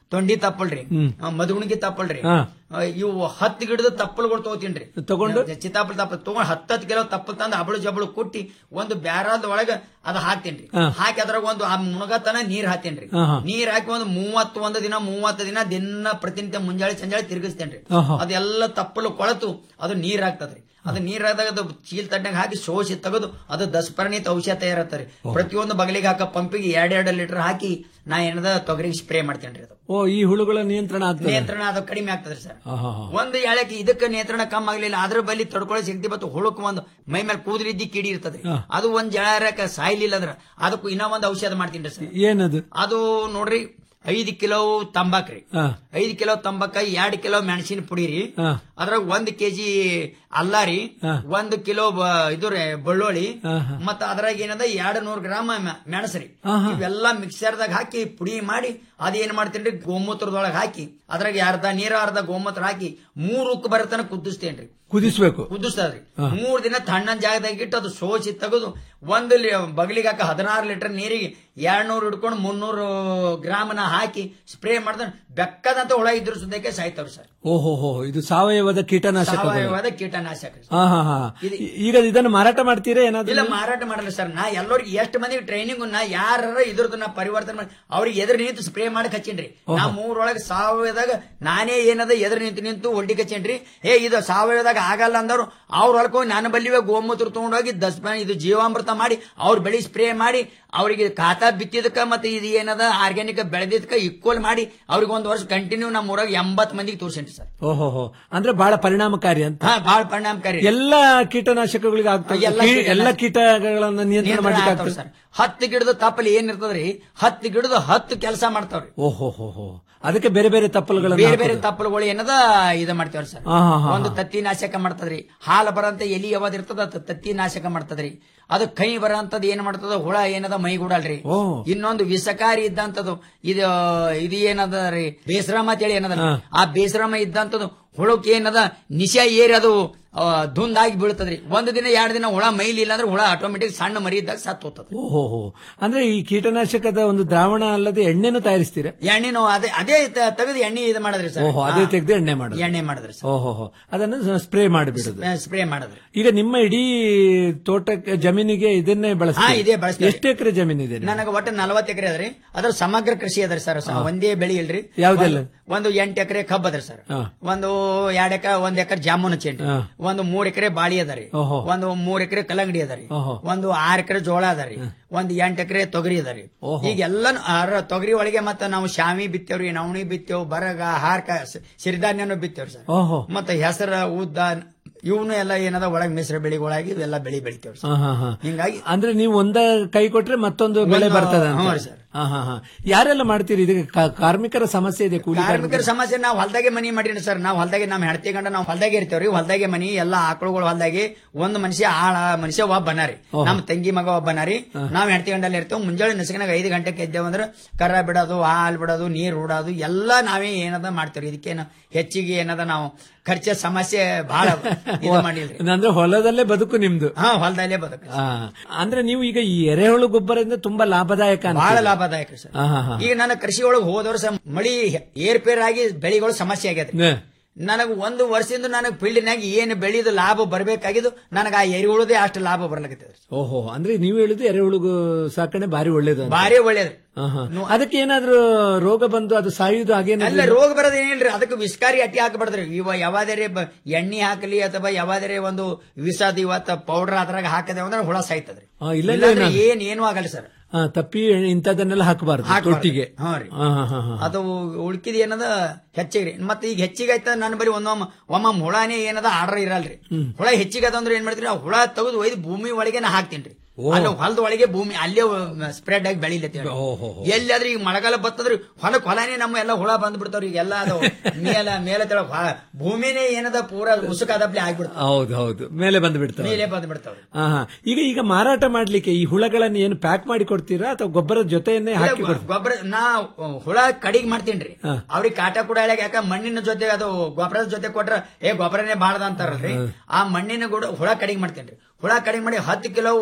ತೊಂಡಿ ತಪ್ಪಲ್ರಿ ಹ್ಮ್. ಆ, ಮಧುಗುಣಿಗೆ ತಪ್ಪಲ್ರಿ ಹಾ. ಆ, ಇವು ಹತ್ತು ಗಿಡದ ತಪ್ಪಲ್ಗಳು ತಗೋತೀನ್ರಿ ತಗೊಂಡು? ಚಿತ್ತಾಪಲ್ ತಪ್ಪಲ್ ತಗೊಂಡ್ ಹತ್ತತ್ತು ಕಿಲೋ ತಪ್ಪಲ್ ತಂದು ಹಬಳು ಜಬಳು ಕುಟ್ಟಿ ಒಂದು ಬ್ಯಾರದ ಒಳಗ ಅದ ಹಾಕ್ತೇನ್ರಿ ಹಾ. ಹಾಕಿ ಅದ್ರಾಗ ಒಂದು ಆ ಮುಣಗತನ ನೀರ್ ಹಾಕ್ತೇನ್ರಿ ಹಾ, ಹಾ. ನೀರ್ ಹಾಕಿ ಒಂದು ಮೂವತ್ತು ಒಂದು ದಿನ ಮೂವತ್ತು ದಿನ ದಿನ ಪ್ರತಿನಿತ್ಯ ಮುಂಜಾಳೆ ಸಂಜಾಳೆ ತಿರುಗಿಸ್ತೇನ್ರಿ ಆಹಾ. ಅದೆಲ್ಲ ತಪ್ಪಲು ಕೊಳತು ಅದು ನೀರ್ ಹಾಕ್ತದ್ರಿ ಅದು ನೀರ್ ಹಾಕಿದಾಗ ಅದು ಚೀಲ್ ತಡ್ನಾಗ ಹಾಕಿ ಸೋಸಿ ತೆಗೆದು ಅದು ದಸಪರ್ಣಿತ ಔಷಧ ತಯಾರತ್ತಾರೆ ಪ್ರತಿಯೊಂದು ಬಗಲಿಗೆ ಹಾಕ ಪಂಪಿಗೆ ಎರಡೆರಡು ಲೀಟರ್ ಹಾಕಿ ನಾ ಏನದ ತೊಗರಿಗೆ ಸ್ಪ್ರೇ ಮಾಡ್ತೇನ್ರಿ ಅದು ಓ ಈ ಹುಳುಗಳ ನಿಯಂತ್ರಣ ಆಗ್ತದೆ ನಿಯಂತ್ರಣ ಅದು ಕಡಿಮೆ ಆಗ್ತದ್ರಿ ಸರ್ ಆಹಾ, ಹಾ. ಒಂದು ಎಳಕ್ಕೆ ಇದಕ್ಕೆ ನಿಯಂತ್ರಣ ಕಮ್ಮಿ ಆಗ್ಲಿಲ್ಲ ಅದ್ರ ಬಲ್ಲಿ ತಡ್ಕೊಳ್ಳೋ ಶಕ್ತಿ ಬತ್ತು ಹುಳುಕ್ ಒಂದು ಮೈ ಮೇಲೆ ಕೂದಲಿದ್ದಿ ಕಿಡಿ ಇರ್ತದ್ರಿ ಹಾ. ಅದು ಒಂದ್ ಜಳರಕ ಸಾಯ್ಲಿಲ್ಲ ಅದ್ರ ಅದಕ್ಕೂ ಇನ್ನೂ ಒಂದು ಔಷಧ ಮಾಡ್ತೀನಿ ಸರ್ ಏನದು ಅದು ನೋಡ್ರಿ ಐದು ಕಿಲೋ ತಂಬಾಕ್ರಿ ಹಾ. ಐದು ಕಿಲೋ ತಂಬಾಕ ಎರಡ್ ಕಿಲೋ ಮೆಣಸಿನ ಪುಡಿ ರೀ ಹಾ. ಅದ್ರಾಗ ಒಂದ್ ಕೆಜಿ ಅಲ್ಲ ರೀ ಹಾ. ಒಂದ್ ಕಿಲೋ ಬ- ಇದು ರೀ ಬೆಳ್ಳುಳ್ಳಿ ಹಾ, ಹಾ. ಮತ್ತ ಅದ್ರಾಗ ಏನದ ಎರಡ್ ನೂರ್ ಗ್ರಾಮ್ ಮ- ಮೆಣಸ್ರಿ ಹಾ, ಹಾ. ಇವೆಲ್ಲ ಮಿಕ್ಸರ್ದಾಗ ಹಾಕಿ ಪುಡಿ ಮಾಡಿ ಅದೇನ್ ಮಾಡ್ತೇನ್ರಿ ಗೋಮೂತ್ರದೊಳಗ ಹಾಕಿ ಅದ್ರಾಗ ಅರ್ಧ ನೀರ ಅರ್ಧ ಗೋಮೂತ್ರ ಹಾಕಿ ಮೂರ್ ಉಕ್ಕು ಬರತನ ಕುದಿಸ್ತೇನ್ರಿ ಕುದಿಸ್ಬೇಕು ಕುದಿಸ್ತದ್ರಿ ಹಾ. ಮೂರ್ ದಿನ ತಣ್ಣನ್ ಜಾಗದಾಗ ಇಟ್ಟು ಅದು ಸೋಸಿ ತೆಗೆದು ಒಂದು ಲಿ- ಬಗಲಿಗೆ ಹಾಕ ಹದಿನಾರು ಲೀಟರ್ ನೀರಿಗೆ ಎರಡ್ ನೂರು ಹಿಡ್ಕೊಂಡು ಮುನ್ನೂರು ಗ್ರಾಮನ ಹಾಕಿ ಸ್ಪ್ರೇ ಮಾಡಿದ್ರೆ ಬೆಕ್ಕದಂತ ಹುಳ ಇದ್ರ ಸುದ್ದಕ್ಕೆ ಸಾಯ್ತಾವ್ರಿ ಸರ್ ಓಹೋ ಹೋ ಇದು ಸಾವಯವದ ಕೀಟನಾಶಕ ಸಾವಯವದ ಕೀಟನಾಶಕ ಹಾ ಹಾ ಹಾ ಈಗ ಇದನ್ನು ಮಾರಾಟ ಮಾಡ್ತೀರಾ ಏನಾದ್ರು ಇಲ್ಲ ಮಾರಾಟ ಮಾಡಲ್ಲ ಸರ್ ನಾ ಎಲ್ಲರಿಗೆ ಎಷ್ಟು ಮಂದಿಗೆ ಟ್ರೈನಿಂಗ್ ನಾ ಯಾರ ಇದ್ರದ್ದು ನಾ ಪರಿವರ್ತನೆ ಮಾಡಿ ಅವ್ರಿಗೆ ಎದುರು ನಿಂತು ಸ್ಪ್ರೇ ಮಾಡಕ್ ಹಚ್ಚೇನ್ರಿ ನಾ ಮೂರೊಳಗೆ ಸಾವಯವದಾಗ ನಾನೇ ಏನದ ಎದುರು ನಿಂತು ನಿಂತು ಒಡ್ಡಿಗೆ ಹಚ್ಚೇನ್ರಿ ಏ ಇದು ಸಾವಯವದಾಗ ಆಗಲ್ಲ ಅಂದವ್ರು ಅವ್ರ ಹೊಲಕ್ಕೆ ಹೋಗಿ ನಾನು ಬಲ್ಲಿವೆ ಗೋಮೂತ್ರ ತಗೊಂಡೋಗಿ ದಸ್ಮ ಇದು ಜೀವಾಮೃತ ಮಾಡಿ ಅವ್ರ ಬೆಳಿ ಸ್ಪ್ರೇ ಮಾಡಿ ಅವರಿಗೆ ಖಾತಾ ಬಿತ್ತಿದಕ್ಕ ಮತ್ತೆ ಇದು ಏನದ ಆರ್ಗ್ಯಾನಿಕ್ ಬೆಳೆದಿದ್ಕ ಈಕ್ವಲ್ ಮಾಡಿ ಅವ್ರಿಗೆ ಒಂದು ವರ್ಷ ಕಂಟಿನ್ಯೂ ನಮ್ಮ ಊರಾಗ ಎಂಬತ್ ಮಂದಿಗೆ ತೋರ್ಸೇನ್ರಿ ಸರ್ ಓಹೋ ಹೋ ಅಂದ್ರೆ ಬಹಳ ಪರಿಣಾಮಕಾರಿ ಅಂತ ಹಾ ಬಹಳ ಪರಿಣಾಮಕಾರಿ ಎಲ್ಲ ಕೀಟನಾಶಕಗಳಿಗೆ ಆಗ್ತದೆ ಎಲ್ಲ ಕೀ- ಕೀಟನಾಶಕ- ಎಲ್ಲ ಕೀಟಗಳನ್ನ ನಿಯಂತ್ರಣ ನಿಯಂತ್ರಣ ಮಾಡ್ಲಿಕ್ಕೆ ಆಗ್ತಾವ್ ಆಗ್ತದೆ ಸರ್ ಹತ್ತು ಗಿಡದ ತಪ್ಪಲಿ ಏನ್ ಇರ್ತದ್ರಿ ಹತ್ತು ಗಿಡದ ಹತ್ತು ಕೆಲಸ ಮಾಡ್ತಾವ್ರಿ ಓಹೋ ಹೋ ಹೋ ಅದಕ್ಕೆ ಬೇರೆ ಬೇರೆ ತಪ್ಪಲುಗಳನ್ನು ಬೇರೆ ಬೇರೆ ಹಾಕೋದು. ತಪ್ಪಲುಗಳು ಏನದ ಇದ ಮಾಡ್ತೇವ್ರಿ ಸರ್ ಹಾ, ಹಾ, ಹಾ, ಒಂದು ಹಾ. ತತ್ತಿ ನಾಶಕ ಮಾಡ್ತದ್ರಿ ಹಾಲು ಬರಂತ ಎಲಿ ಯಾವ್ದು ಇರ್ತದ ಅದ್ ತತ್ತಿ ನಾಶಕ ಮಾಡ್ತದ್ರಿ ಅದು ಕೈ ಬರಂತದ್ ಏನ್ ಮಾಡ್ತದ ಹುಳ ಏನದ ಮೈಗೂಡಲ್ರಿ ಓ. ಇನ್ನೊಂದು ವಿಷಕಾರಿ ಇದ್ದಂತದ್ದು ಇದು ಇದು ಏನದ ರೀ ಬೇಸರಾಮ ಅಂತೇಳಿ ಏನದ ಆ ಬೇಸರಾಮ ಇದ್ದಂತದ್ದು ಹುಳಕ್ಕೆ ಏನದ ನಿಶ ಏರಿ ಅದು ಆ, ಧುಂದಾಗಿ ಬೀಳ್ತದ್ರಿ ಒಂದು ದಿನ ಎರಡು ದಿನ ಹುಳ ಮೈಲಿಲ್ಲ ಅಂದ್ರೆ ಹುಳ ಆಟೋಮೆಟಿಕ್ ಸಣ್ಣ ಮರಿ ಇದ್ದಾಗ ಸತ್ತು ಹೋಗ್ತದ ಓಹೋ ಹೋ ಅಂದ್ರೆ ಈ ಕೀಟನಾಶಕದ ಒಂದು ದ್ರಾವಣ ಅಲ್ಲದೆ ಎಣ್ಣೆನೂ ತಯಾರಿಸ್ತೀರಾ ಎಣ್ಣೆನು ಅದೇ ಅದೇ ತ- ತೆಗೆದು ಎಣ್ಣೆ ಇದು ಮಾಡಿದ್ರಿ ಸರ್ ಓಹೋ ಅದೇ ತೆಗೆದು ಎಣ್ಣೆ ಮಾಡೋದು ಎಣ್ಣೆ ಮಾಡಿದ್ರಿ ಸರ್ ಓಹೋ ಹೋ ಅದನ್ನು ಸ್ಪ್ರೇ ಮಾಡಿಬಿಡುದು ಸ್ಪ್ರೇ ಮಾಡಿದ್ರಿ ಈಗ ನಿಮ್ಮ ಇಡೀ ತೋಟಕ್ಕೆ ಜಮೀನಿಗೆ ಇದನ್ನೇ ಹಾ, ಬಳಸ್ತೀರಿ ಇದೇ ಬಳಸ್ತೀವಿ. ಎಷ್ಟು ಎಕರೆ ಜಮೀನಿದೆ ನಿಮ್ಗೆ? ನನಗೆ ಒಟ್ಟು ನಲವತ್ತು ಎಕರೆ ಅದ್ರಿ ಅದ್ರ ಸಮಗ್ರ ಕೃಷಿ ಅದ್ರಿ ಸರ್ ಸ- ಒಂದೇ ಬೆಳಿ ಇಲ್ರಿ ಯಾವ್ದೆಲ್ಲ? ಒಂದು- ಒಂದು ಎಂಟು ಎಕರೆ ಕಬ್ಬ್ ಅದ್ರಿ ಸರ್ ಹಾ. ಒಂದು ಎರಡ್ ಎಕರೆ ಒಂದ್ ಎಕರೆ ಜಾಮೂನ್ ಹಚ್ಚೇನ್ರಿ ಹಾ. ಒಂದು ಮೂರ್ ಎಕರೆ ಬಾಳಿ ಅದರಿ ಓಹೋ. ಒಂದು ಮೂರ್ ಎಕರೆ ಕಲ್ಲಂಗಡಿ ಅದರಿ ಓಹೋ. ಒಂದು ಆರ್ ಎಕರೆ ಜೋಳ ಅದರಿ ಒಂದು ಎಂಟು ಎಕರೆ ತೊಗರಿ ಅದರಿ ಓಹೋ. ಈಗ ಎಲ್ಲ ತೊಗರಿ ಒಳಗೆ ಮತ್ತೆ ನಾವು ಶಾಮಿ ಬಿತ್ತೇವ್ರಿ ನವಣಿ ಬಿತ್ತೇವ್ ಬರಗ ಹಾರ್ಕ ಸ- ಸಿರಿಧಾನ್ಯನು ಬಿತ್ತೇವ್ರಿ ಸರ್ ಓಹೋ ಮತ್ತೆ ಹೆಸರ ಉದ್ದ ಇವನು ಎಲ್ಲ ಏನದ ಒಳಗ್ ಮಿಶ್ರ ಬೆಳೆಗಳಾಗಿ ಇವೆಲ್ಲ ಬೆಳಿ ಬೆಳಿತೇವ್ರಿ ಹಾ, ಹಾ, ಹಾ. ಹಿಂಗಾಗಿ ಅಂದ್ರೆ ನೀವು ಒಂದ ಕೈ ಕೊಟ್ರೆ ಮತ್ತೊಂದು ಬೆಳೆ ಒಂದು- ಬರ್ತದೆ ಅಂತ. ಹ್ಞೂ ರೀ ಸರ್. ಹಾ, ಹಾ, ಹಾ. ಯಾರೆಲ್ಲ ಮಾಡ್ತೀರಿ ಇದಕ್ಕೆ ಕಾ- ಕಾರ್ಮಿಕರ ಸಮಸ್ಯೆ ಇದೆ ಕೂಲಿ ಕಾರ್ಮಿಕರ ಕಾರ್ಮಿಕರ ಸಮಸ್ಯೆ ನಾವು ಹೊಲ್ದಾಗೆ ಮನಿ ಮಾಡಿರಿ ಸರ್ ನಾವು ಹೊಲ್ದಾಗೆ ನಮ್ಮ ಹೆಂಡತಿ ಗಂಡ ನಾವು ಹೊಲ್ದಾಗೆ ಇರ್ತೇವ್ರಿ ಹೊಲ್ದಾಗೆ ಮನಿ ಎಲ್ಲಾ ಆಕಳುಗಳು ಹೊಲ್ದಾಗೆ ಒಂದ್ ಮನುಷ್ಯ ಆಳ ಮನುಷ್ಯ ಒಬ್ಬ ಬನಾರಿ ಓಹೋ. ನಮ್ಮ ತಂಗಿ ಮಗ ಒಬ್ಬ ಬನಾರಿ ನಾವು ಹೆಂಡತಿ ಗಂಡಲ್ಲಿ ಇರ್ತೇವೆ ಮುಂಜಾನೆ ನಸಕನಾಗ ಐದು ಗಂಟೆಗೆ ಎದ್ದೇವ್ ಅಂದ್ರೆ ಕರ ಬಿಡೋದು ಹಾಲ್ ಬಿಡೋದು ನೀರ್ ಹೂಡೋದು ಎಲ್ಲಾ ನಾವೇ ಏನದ ಮಾಡ್ತೇವ್ರಿ ಇದಕ್ಕೇನು ಹೆಚ್ಚಿಗೆ ಏನದ ನಾವು ಖರ್ಚ ಸಮಸ್ಯೆ ಬಹಳ ಇದು ಮಾಡಿಲ್ರಿ ಅಂದ್ರೆ ಹೊಲದಲ್ಲೇ ಬದುಕು ನಿಮ್ದು ಹಾ ಹೊಲದಲ್ಲೇ ಬದುಕು ಆ, ಅಂದ್ರೆ ನೀವು ಈಗ ಈ ಎರೆಹುಳು ಗೊಬ್ಬರದಿಂದ ತುಂಬಾ ಲಾಭದಾಯಕ ಅಂತ ಬಹಳ ಲಾಭದಾಯಕ ಸರ್ ಹಾ, ಹಾ, ಹಾ. ಈಗ ನನ್ನ ಕೃಷಿ ಒಳಗೆ ಹೋದ ವರ್ಷ ಮಳಿ ಏರ್ಪೇರ್ ಆಗಿ ಬೆಳೆಗಳು ಸಮಸ್ಯೆ ಆಗ್ಯದ್ರಿ ನೇ. ನನಗೆ ಒಂದು ವರ್ಷದಿಂದ ನನಗೆ ಫೀಲ್ಡ್ನಾಗ ಏನು ಬೆಳೆದ ಲಾಭ ಬರಬೇಕಾಗಿದ್ದು ನನಗೆ ಆ ಎರಿಹುಳದೇ ಅಷ್ಟು ಲಾಭ ಬರ್ಲಕತ್ತದ ಓಹೋ ಅಂದ್ರೆ ನೀವು ಹೇಳಿದ್ದು ಎರೆಹುಳು ಸಾಕಣೆ ಬಾರಿ ಒಳ್ಳೇದು ಅಂತ. ಭಾರಿ ಒಳ್ಳೇದ್ರಿ ಹಾ, ಹಾ. ಅದಕ್ಕೆ ಏನಾದ್ರೂ ರೋಗ ಬಂದು ಅದು ಸಾಯುವುದು ಅಲ್ಲ ಹಾಗೇನಿಲ್ಲ ರೋಗ ಬರೋದು ಏನಿಲ್ರಿ ಅದಕ್ಕೆ ವಿಸ್ಕಾರಿ ಅಟ್ಟಿ ಹಾಕಬಾರ್ದ್ರಿ ಇವ ಯಾವಾದರೆ ಬ- ಎಣ್ಣೆ ಹಾಕಲಿ ಅಥವಾ ಯಾವಾದರೆ ಒಂದು ವಿಷದ ಇವತ್ತ ಪೌಡರ್ ಅದ್ರಾಗ ಹಾಕದೆ ಅಂದ್ರೆ ಹುಳ ಸಾಯ್ತದ್ರಿ ಆ, ಇಲ್ಲ, ಇಲ್ಲ, ಇಲ್ಲಾಂದ್ರೆ ನಾನು- ಏನ್ ಏನು ಆಗಲ್ಲ ಸರ್ ಆ, ತಪ್ಪಿ ಇಂಥದನ್ನೆಲ್ಲ ಹಾಕಬಾರ್ದು ಹಾಕ್ಬಾರ್ದು. ತೊಟ್ಟಿಗೆ ಹಾ ರೀ. ಹಾ, ಹಾ, ಹಾ, ಹಾ. ಅದು ಉಳ್ಕಿದ ಏನದ ಹೆಚ್ಚಿಗೆ ರೀ ಮತ್ತೆ ಈಗ ಹೆಚ್ಚಿಗೆ ಆಯ್ತ ನನ್ನ ಬರೀ ಒಂದೊಮ್ಮ ಒಮ್ಮೊಮ್ಮೆ ಹುಳನೇ ಏನದ ಆರ್ಡರ್ ಇರಲ್ರಿ ಹುಳ ಹೆಚ್ಚಿಗೆ ಅದ ಅಂದ್ರೆ ಏನ್ ಮಾಡ್ತೀರಿ ಆ ಹುಳ ತೆಗೆದು ಒಯ್ದು ಭೂಮಿ ಒಳಗೆ ನಾ ಹಾಕ್ತೀನಿ ಅಲ್ಲಿ ಹೊಲದ ಒಳಗೆ ಭೂಮಿ ಅಲ್ಲೇ ಸ್ಪ್ರೆಡ್ ಆಗಿ ಬೆಳಿಲತ್ತೀವಿ ಎಲ್ಲಾದ್ರೂ ಈಗ ಮಳೆಗಾಲ ಬತ್ತಂದ್ರೆ ಹೊಲಕ್ ಹೊಲನೇ ನಮ್ಮ ಎಲ್ಲ ಹುಳ ಬಂದ್ ಬಿಡ್ತಾವ್ರಿ ಈಗ ಎಲ್ಲ ಅದು ಮೇಲ ಮೇಲೆ ತೆಳಗ್ ಹೊ- ಭೂಮಿನೇ ಏನದ ಪೂರ ಉಸುಕಾದಪ್ಲೆ ಆಗ್ಬಿಡ್ತಾವ ಹೌದು ಹೌದು ಮೇಲೆ ಬಂದು ಬಿಡ್ತಾರೆ ಮೇಲೆ ಬಂದ್ ಬಿಡ್ತಾವ್ರಿ ಹಾ, ಹಾ. ಈಗ ಈಗ ಮಾರಾಟ ಮಾಡ್ಲಿಕ್ಕೆ ಈ ಹುಳಗಳನ್ನು ಏನು ಪ್ಯಾಕ್ ಮಾಡಿ ಕೊಡ್ತೀರಾ ಅಥವಾ ಗೊಬ್ಬರದ ಜೊತೆಯನ್ನೇ ಹಾಕಿ ಕೊಡ್ತೀರಾ ಗೊಬ್ಬರ ನಾ ಹುಳ ಕಡಿಗೆ ಮಾಡ್ತೀನ್ರಿ ಹಾ. ಅವ್ರಿಗೆ ಕಾಟ ಕೂಡ ಹೇಳಕ್ ಯಾಕ ಮಣ್ಣಿನ ಜೊತೆ ಅದು ಗೊಬ್ಬರದ ಜೊತೆ ಕೊಟ್ರ ಏ ಗೊಬ್ಬರನೇ ಬಾಳದ ಅಂತಾರಲ್ರಿ ಆ ಮಣ್ಣಿನ ಕೂಡ ಹುಳ ಕಡಿಗೆ ಮಾಡ್ತೇನ್ರಿ ಹುಳ ಕಡಿಗೆ ಮಾಡಿ ಹತ್ತು ಕಿಲೋ ಹುಳ ನಾ